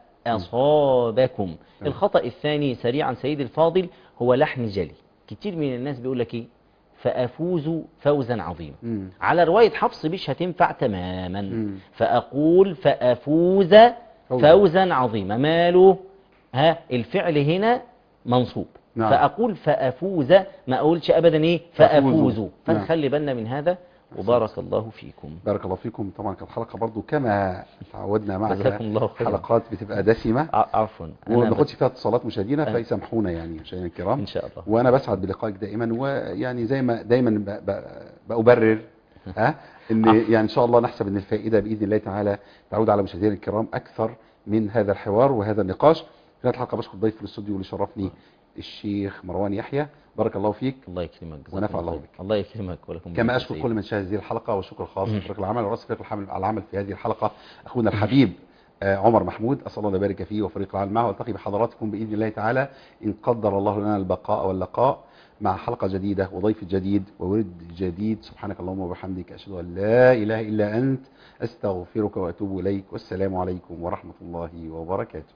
[SPEAKER 3] أصابكم الخطأ الثاني سريعا سيد الفاضل هو لحن جلي كتير من الناس بيقول لك إيه فأفوز فوزا عظيما
[SPEAKER 2] مم.
[SPEAKER 3] على رواية حفص مش هتنفع تماما
[SPEAKER 2] مم.
[SPEAKER 3] فأقول فأفوز
[SPEAKER 2] فوزا.
[SPEAKER 3] فوزا عظيما ماله ها الفعل هنا منصوب
[SPEAKER 2] نعم.
[SPEAKER 3] فأقول فأفوز ما أقولش أبدا إيه
[SPEAKER 2] فأفوز.
[SPEAKER 3] فأفوز فنخلي بالنا من هذا وبارك الله فيكم
[SPEAKER 2] بارك الله فيكم طبعا كانت حلقة برضو كما تعودنا معنا
[SPEAKER 3] جزاكم الله خيرا.
[SPEAKER 2] حلقات بتبقى دسمة
[SPEAKER 3] ع- عفوا
[SPEAKER 2] وما
[SPEAKER 3] أنا
[SPEAKER 2] بناخدش فيها اتصالات مشاهدينا
[SPEAKER 3] أه.
[SPEAKER 2] فيسامحونا يعني مشاهدينا الكرام
[SPEAKER 3] إن شاء الله
[SPEAKER 2] وانا بسعد بلقائك دائما ويعني زي ما دايما ب- ب- بأبرر ها ان
[SPEAKER 3] عفو.
[SPEAKER 2] يعني ان شاء الله نحسب ان الفائده باذن الله تعالى تعود على مشاهدينا الكرام اكثر من هذا الحوار وهذا النقاش في نهايه الحلقه بشكر ضيف في الاستوديو اللي شرفني الشيخ مروان يحيى بارك الله فيك
[SPEAKER 3] الله يكرمك جزاكم
[SPEAKER 2] ونفع الله
[SPEAKER 3] خير.
[SPEAKER 2] بك.
[SPEAKER 3] الله يكرمك ولكم
[SPEAKER 2] كما
[SPEAKER 3] بارك
[SPEAKER 2] اشكر
[SPEAKER 3] فيك.
[SPEAKER 2] كل من شاهد هذه الحلقه والشكر الخاص
[SPEAKER 3] مم.
[SPEAKER 2] لفريق العمل ورئيس فريق الحمل على العمل في هذه الحلقه اخونا الحبيب آه، عمر محمود اسال الله ان يبارك فيه وفريق العمل معه والتقي بحضراتكم باذن الله تعالى ان قدر الله لنا البقاء واللقاء مع حلقه جديده وضيف جديد وورد جديد سبحانك اللهم وبحمدك اشهد ان لا اله الا انت استغفرك واتوب اليك والسلام عليكم ورحمه الله وبركاته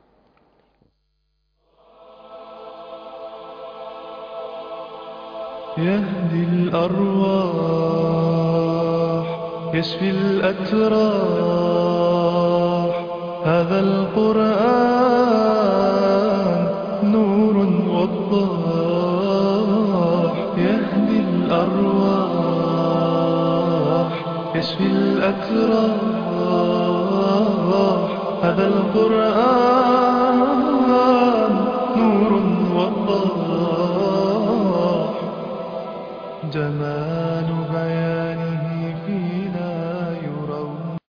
[SPEAKER 1] يهدي الأرواح يشفي الأتراح هذا القرآن نور وضاح يهدي الأرواح يشفي الأتراح هذا القرآن